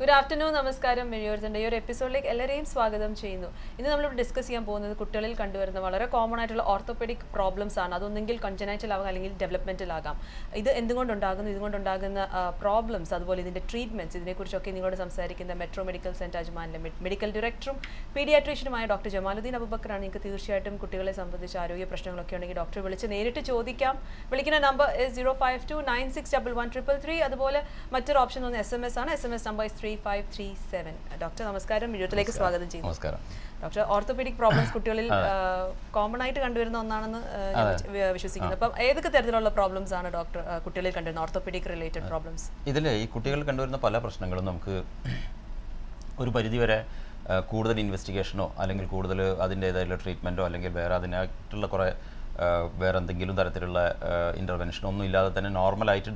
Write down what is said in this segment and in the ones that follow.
Good afternoon നമസ്കാരം മെഴിയോർത്തിൻ്റെ ഈ ഒരു എപ്പിസോഡിലേക്ക് എല്ലാവരെയും സ്വാഗതം ചെയ്യുന്നു ഇന്ന് നമ്മളിവിടെ ഡിസ്കസ് ചെയ്യാൻ പോകുന്നത് കുട്ടികളിൽ കണ്ടുവരുന്ന വളരെ കോമൺ ആയിട്ടുള്ള ഓർത്തോപെഡിക് പ്രോബ്ലംസ് ആണ് അതൊന്നെങ്കിൽ കൺജനൈറ്റൽ ആവാം അല്ലെങ്കിൽ ഡെവലപ്മെന്റൽ ആകാം ഇത് എന്തുകൊണ്ടുണ്ടാകുന്നു ഇതുകൊണ്ടുണ്ടാകുന്ന പ്രോബ്ലംസ് അതുപോലെ ഇതിന്റെ ട്രീറ്റ്മെന്റ്സ് ഇതിനെക്കുറിച്ചൊക്കെ നിങ്ങളോട് സംസാരിക്കുന്ന മെട്രോ മെഡിക്കൽ സെന്റർ അജ്മാനിലെ മെഡിക്കൽ ഡയറക്ടറും പീഡിയാട്രീഷ്യനുമായ ഡോക്ടർ ജമാലുദ്ദീൻ അബുബക്കറാണ് നിങ്ങൾക്ക് തീർച്ചയായിട്ടും കുട്ടികളെ സംബന്ധിച്ച് ആരോഗ്യ പ്രശ്നങ്ങളൊക്കെ ഉണ്ടെങ്കിൽ ഡോക്ടറെ വിളിച്ച് നേരിട്ട് ചോദിക്കാം വിളിക്കുന്ന number zero five two nine six double one triple three അതുപോലെ മറ്റൊരു ഓപ്ഷൻ ഒന്ന് എസ് എം എസ് ആണ് S M S number three five three seven doctor നമസ്കാരം വീഡിയോത്തിലേക്ക് സ്വാഗതം ചെയ്യുന്നു നമസ്കാരം ഡോക്ടർ ഓർത്തോപെഡിക് പ്രോബ്ലംസ് കുട്ടികളിൽ കോമൺ ആയിട്ട് കണ്ടുവരുന്ന ഒന്നാണെന്ന് ആ, ഞാൻ വി- വിശ്വസിക്കുന്നു അപ്പം ഏതൊക്കെ തരത്തിലുള്ള പ്രോബ്ലംസ് ആണ് ഡോക്ടർ ആ, കുട്ടികളിൽ കണ്ടുവരുന്ന ഓർത്തോപെഡിക് റിലേറ്റഡ് പ്രോബ്ലംസ് ഇതിൽ ഈ കുട്ടികൾ കണ്ടുവരുന്ന പല പ്രശ്നങ്ങളും നമുക്ക് ഒരു പരിധിവരെ ആ, കൂടുതൽ ഇൻവെസ്റ്റിഗേഷനോ അല്ലെങ്കിൽ കൂടുതൽ അതിൻ്റേതായിട്ടുള്ള ട്രീറ്റ്മെൻറ്റോ അല്ലെങ്കിൽ വേറെ അതിനായിട്ടുള്ള കുറേ ആ, വേറെ എന്തെങ്കിലും തരത്തിലുള്ള ഇൻ്റർവെൻഷനോ ഒന്നും ഇല്ലാതെ തന്നെ നോർമലായിട്ട്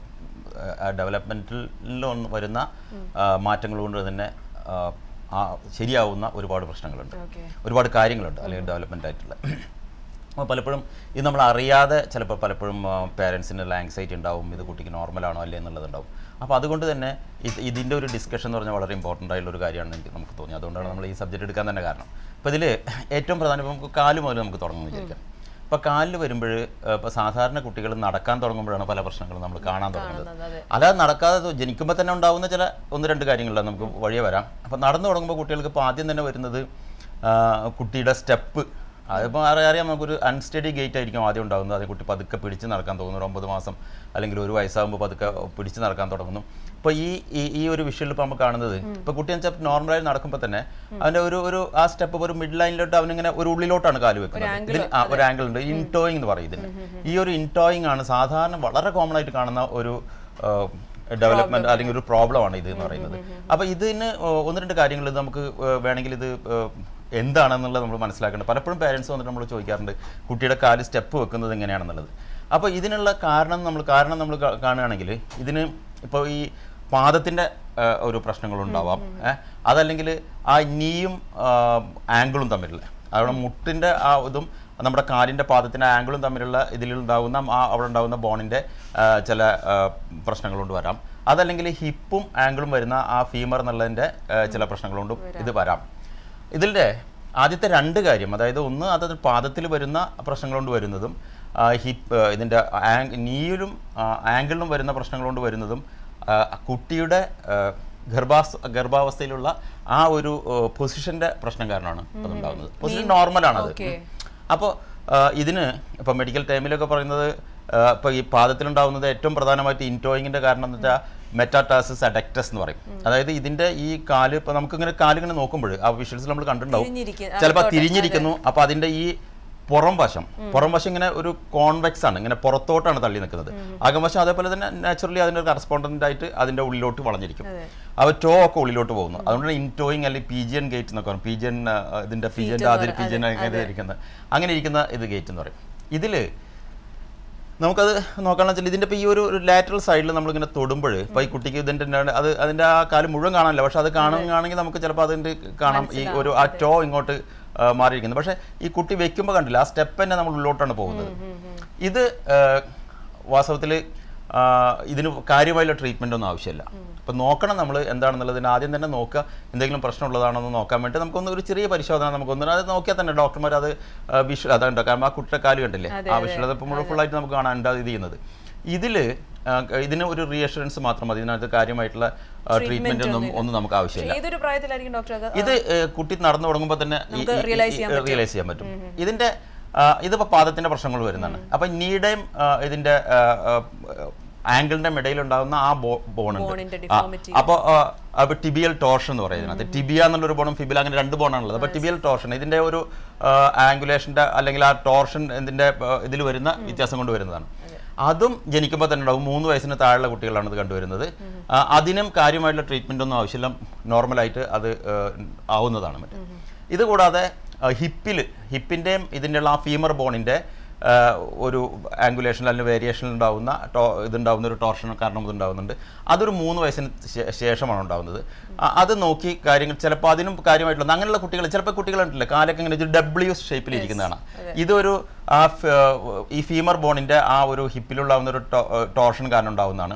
ഡെവലപ്മെൻറ്റിൽ വരുന്ന ആ, മാറ്റങ്ങൾ കൊണ്ട് തന്നെ ആ, ആ ശരിയാവുന്ന ഒരുപാട് പ്രശ്നങ്ങളുണ്ട് ഓക്കെ ഒരുപാട് കാര്യങ്ങളുണ്ട് അല്ലെങ്കിൽ ഡെവലപ്മെൻ്റ് ആയിട്ടുള്ള അപ്പോൾ പലപ്പോഴും ഇത് നമ്മൾ അറിയാതെ ചിലപ്പോൾ പലപ്പോഴും പേരൻസിന് ആങ്സൈറ്റി ഉണ്ടാവും ഇത് കുട്ടിക്ക് നോർമലാണോ അല്ലേ എന്നുള്ളതുണ്ടാവും അപ്പോൾ അതുകൊണ്ട് തന്നെ ഇത് ഇതിൻ്റെ ഒരു ഡിസ്കഷൻ എന്ന് പറഞ്ഞാൽ വളരെ ഇമ്പോർട്ടൻ്റ് ആയിട്ടുള്ള ഒരു കാര്യമാണെന്ന് എനിക്ക് നമുക്ക് തോന്നി അതുകൊണ്ടാണ് നമ്മൾ ഈ സബ്ജക്റ്റ് എടുക്കാൻ തന്നെ കാരണം അപ്പോൾ ഇതിൽ ഏറ്റവും പ്രധാനം ഇപ്പോൾ നമുക്ക് കാല് മുതൽ നമുക്ക് തുടങ്ങുന്നു വിചാരിക്കാം ഇപ്പോൾ കാലിൽ വരുമ്പോൾ ഇപ്പോൾ സാധാരണ കുട്ടികൾ നടക്കാൻ തുടങ്ങുമ്പോഴാണ് പല പ്രശ്നങ്ങളും നമ്മൾ കാണാൻ തുടങ്ങുന്നത് കാണുന്നത് അതെ അല്ലാതെ നടക്കാതെ ജനിക്കുമ്പോൾ തന്നെ ഉണ്ടാവുന്ന ചില ഒന്ന് രണ്ട് കാര്യങ്ങളിലാണ് നമുക്ക് വഴിയെ വരാം അപ്പോൾ നടന്നു തുടങ്ങുമ്പോൾ കുട്ടികൾക്ക് ഇപ്പോൾ ആദ്യം തന്നെ വരുന്നത് ആ, കുട്ടിയുടെ സ്റ്റെപ്പ് അതിപ്പോൾ അറിയാം നമുക്കൊരു അൺസ്റ്റഡി ഗേറ്റ് ആയിരിക്കും ആദ്യം ഉണ്ടാകുന്നത് അത് കുട്ടി പതുക്കെ പിടിച്ച് നടക്കാൻ തോന്നുന്നു ഒരു ഒമ്പത് മാസം അല്ലെങ്കിൽ ഒരു വയസ്സാകുമ്പോൾ പതുക്കെ പിടിച്ച് നടക്കാൻ തുടങ്ങുന്നു ഇപ്പോൾ ഈ ഈ- ഈ ഒരു വിഷയിൽ ഇപ്പോൾ നമ്മൾ കാണുന്നത് ഇപ്പോൾ കുട്ടി എന്ന് വെച്ചാൽ നോർമലായി നടക്കുമ്പോൾ തന്നെ അവൻ്റെ ഒരു ഒരു ആ സ്റ്റെപ്പ് ഒരു മിഡ് ലൈനിലോട്ട് അവനിങ്ങനെ ഒരു ഉള്ളിലോട്ടാണ് കാല് വെക്കുന്നത് ഇതിൽ ആ ഒരു ആംഗിൾ ഉണ്ട് ഇൻടോയിങ് എന്ന് പറയും ഇതിന് ഈ ഒരു ഇൻടോയിങ് ആണ് സാധാരണ വളരെ കോമൺ ആയിട്ട് കാണുന്ന ഒരു ഡെവലപ്മെന്റ് അല്ലെങ്കിൽ ഒരു പ്രോബ്ലം ആണ് ഇത് എന്ന് പറയുന്നത് അപ്പോൾ ഇതിന് ഏഹ്, ഒന്ന് രണ്ട് കാര്യങ്ങൾ ഇത് നമുക്ക് ഏഹ്, വേണമെങ്കിൽ ഇത് ഏഹ്, എന്താണെന്നുള്ളത് നമ്മൾ മനസ്സിലാക്കേണ്ടത് പലപ്പോഴും പേരൻസ് വന്നിട്ട് നമ്മൾ ചോദിക്കാറുണ്ട് കുട്ടിയുടെ കാല് സ്റ്റെപ്പ് വെക്കുന്നത് എങ്ങനെയാണെന്നുള്ളത് അപ്പോൾ ഇതിനുള്ള കാരണം നമ്മൾ കാരണം നമ്മൾ കാ- കാണുകയാണെങ്കിൽ ഇതിന് ഇപ്പോൾ ഈ പാദത്തിൻ്റെ ഒരു പ്രശ്നങ്ങളുണ്ടാവാം ഏഹ്, അതല്ലെങ്കിൽ ആ നീയും ആംഗിളും തമ്മിലുള്ള അവിടെ മുട്ടിൻ്റെ ആ ഇതും നമ്മുടെ കാലിൻ്റെ പാദത്തിൻ്റെ ആംഗിളും തമ്മിലുള്ള ഇതിലുണ്ടാകുന്ന ആ അവിടെ ഉണ്ടാകുന്ന ബോണിൻ്റെ ചില ആ, പ്രശ്നങ്ങളുകൊണ്ട് വരാം അതല്ലെങ്കിൽ ഹിപ്പും ആംഗിളും വരുന്ന ആ ഫീമർ എന്നുള്ളതിൻ്റെ ആ, ചില പ്രശ്നങ്ങളുകൊണ്ടും ഇത് വരാം ഇതിൻ്റെ ആദ്യത്തെ രണ്ട് കാര്യം അതായത് ഒന്ന് അത് പാദത്തിൽ വരുന്ന പ്രശ്നങ്ങൾ കൊണ്ട് വരുന്നതും ഹിപ്പ് ഇതിൻ്റെ നീയിലും ആംഗിളിലും വരുന്ന പ്രശ്നങ്ങൾ കൊണ്ട് വരുന്നതും ആ, കുട്ടിയുടെ ആ, ഗർഭാസ് ഗർഭാവസ്ഥയിലുള്ള ആ ഒരു പൊസിഷൻ്റെ പ്രശ്നം കാരണമാണ് അതുണ്ടാകുന്നത് പൊസിഷൻ നോർമലാണത് Okay. അപ്പോൾ ഇതിന് ഇപ്പോൾ മെഡിക്കൽ ടൈമിലൊക്കെ പറയുന്നത് ഇപ്പോൾ ഈ പാദത്തിലുണ്ടാകുന്നത് ഏറ്റവും പ്രധാനമായിട്ട് ഇൻറ്റോയിങ്ങിൻ്റെ കാരണം എന്ന് വെച്ചാൽ മെറ്റാടാസിസ് അഡക്റ്റസ് എന്ന് പറയും അതായത് ഇതിൻ്റെ ഈ കാല് ഇപ്പോൾ നമുക്കിങ്ങനെ കാലിങ്ങനെ നോക്കുമ്പോൾ ആ വിഷ്വൽസ് നമ്മൾ കണ്ടിട്ടുണ്ടാവും തിരിഞ്ഞിരിക്കുന്ന- ചിലപ്പോൾ അകത്തോട്ട്, തിരിഞ്ഞിരിക്കുന്നു അപ്പോൾ അതിൻ്റെ ഈ പുറം വശം പുറം വശം ഇങ്ങനെ ഒരു കോൺവെക്സ് ആണ് ഇങ്ങനെ പുറത്തോട്ടാണ് തള്ളി നിൽക്കുന്നത് അകംവശം അതേപോലെ തന്നെ നാച്ചുറലി അതിൻ്റെ കറസ്പോണ്ടൻ്റ് ആയിട്ട് അതിൻ്റെ ഉള്ളിലോട്ട് വളഞ്ഞിരിക്കും അതെ. അവ ടോ ഒക്കെ ഉള്ളിലോട്ട് പോകുന്നു അതുകൊണ്ടാണ് ഇൻടോയിങ് അല്ലെങ്കിൽ പിജിയൻ ഗേറ്റ് എന്നൊക്കെ പറയും പിജിയൻ ഇതിൻ്റെ പിജിയൻ്റെ അതിൽ പിജിയൻ അങ്ങനെ ഇരിക്കുന്നത് അങ്ങനെ ഇരിക്കുന്ന ഇത് ഗേറ്റ് എന്ന് പറയും ഇതിൽ നമുക്കത് നോക്കാന്ന് വെച്ചാൽ ഇതിൻ്റെ ഇപ്പോൾ ഈ ഒരു ലാറ്ററൽ സൈഡിൽ നമ്മളിങ്ങനെ തൊടുമ്പോൾ ഇപ്പോൾ ഈ കുട്ടിക്ക് ഇതിൻ്റെ എന്താണ് അത് അതിൻ്റെ ആ കാല് മുഴുവൻ കാണാനില്ല പക്ഷെ അത് കാണുകയാണെങ്കിൽ നമുക്ക് ചിലപ്പോൾ അതിൻ്റെ കാണാം ഈ ഒരു ആ ടോ ഇങ്ങോട്ട് ആ, മാറിയിരിക്കുന്നത് പക്ഷേ ഈ കുട്ടി വെക്കുമ്പോൾ കണ്ടില്ല ആ സ്റ്റെപ്പ് തന്നെ നമ്മൾ ഉള്ളിലോട്ടാണ് പോകുന്നത് ഇത് വാസ്തവത്തിൽ ഇതിന് കാര്യമായുള്ള ട്രീറ്റ്മെൻ്റ് ഒന്നും ആവശ്യമില്ല അപ്പം നോക്കണം നമ്മൾ എന്താണെന്നുള്ളതിന് ആദ്യം തന്നെ നോക്കുക എന്തെങ്കിലും പ്രശ്നമുള്ളതാണോ എന്ന് നോക്കാൻ വേണ്ടി നമുക്കൊന്ന് ഒരു ചെറിയ പരിശോധന നമുക്കൊന്ന് അത് നോക്കിയാൽ തന്നെ ഡോക്ടർമാർ അത് വിഷു അതാണ് കാരണം ആ കുട്ടിയുടെ കാല് കണ്ടില്ലേ ആ വിഷുവൽ ഇപ്പോൾ മുഴുവൻ ഫുള്ളായിട്ട് നമുക്ക് കാണാൻ ഇത് ചെയ്യുന്നത് ഇതിൽ ഇതിന് ഒരു റിയഷുറൻസ് മാത്രം മതി ഇതിനകത്ത് കാര്യമായിട്ടുള്ള ട്രീറ്റ്മെൻ്റ് ഒന്നും ഒന്നും നമുക്ക് ആവശ്യമില്ല ഏതൊരു പ്രായത്തിലായിരിക്കും ഡോക്ടർ അത് ഇത് ഏഹ്, കുട്ടി നടന്നു തുടങ്ങുമ്പോൾ തന്നെ നമുക്ക് realize ചെയ്യാൻ റിയലൈസ് ചെയ്യാൻ പറ്റും ഇതിന്റെ ആ, ഇതിപ്പോ പാദത്തിന്റെ പ്രശ്നങ്ങൾ വരുന്നതാണ് അപ്പൊ നീയുടെയും ആ, ഇതിന്റെ ആംഗിളിന്റെ ഇടയിൽ ഉണ്ടാകുന്ന ആ ബോൺ ഉണ്ട് ബോണിന്റെ ആ, ഡിഫോമിറ്റി അപ്പൊ ആ, അപ്പൊ ടിബിയൽ ടോർഷൻ എന്ന് പറയുന്നത് ടിബിയ എന്നുള്ളൊരു ബോണും ഫിബിൽ അങ്ങനെ രണ്ട് ബോണാണുള്ളത് അപ്പൊ ടിബിയൽ ടോർഷൻ ഇതിന്റെ ഒരു ആംഗുലേഷന്റെ അല്ലെങ്കിൽ ആ ടോർഷൻ ഇതിന്റെ ഇതിൽ വരുന്ന വ്യത്യാസം കൊണ്ട് വരുന്നതാണ് അതും ജനിക്കുമ്പോൾ തന്നെ ഉണ്ടാവും മൂന്ന് വയസ്സിന് താഴെയുള്ള കുട്ടികളാണ് ഇത് കണ്ടുവരുന്നത് ആ, അതിനും കാര്യമായിട്ടുള്ള ട്രീറ്റ്മെൻ്റ് ഒന്നും ആവശ്യമില്ല നോർമലായിട്ട് അത് ആ, ആവുന്നതാണ് മറ്റേ ഇത് കൂടാതെ ഹിപ്പിൽ ഹിപ്പിൻ്റെയും ഇതിൻ്റെ ആ ഫീമർ ബോണിൻ്റെ ഒരു ആംഗുലേഷൻ അല്ലെങ്കിൽ വേരിയേഷൻ ഉണ്ടാവുന്ന ടോ ഇതുണ്ടാവുന്ന ഒരു ടോർഷൻ കാരണം ഇതുണ്ടാവുന്നുണ്ട് അതൊരു മൂന്ന് വയസ്സിന് ശേ- ശേഷമാണ് ഉണ്ടാവുന്നത് അ- അത് നോക്കി കാര്യങ്ങൾ ചിലപ്പോൾ അതിനും കാര്യമായിട്ടുള്ള അങ്ങനെയുള്ള കുട്ടികൾ ചിലപ്പോൾ കുട്ടികളുണ്ടല്ലോ കാലൊക്കെ ഇങ്ങനെ ഒരു ഡബ്ല്യു ഷേപ്പിൽ ഇരിക്കുന്നതാണ് ഇതൊരു ആ ഫ- ഈ ഫീമർ ബോണിൻ്റെ ആ ഒരു ഹിപ്പിലുണ്ടാവുന്ന ഒരു ടോർഷൻ കാരണം ഉണ്ടാവുന്നതാണ്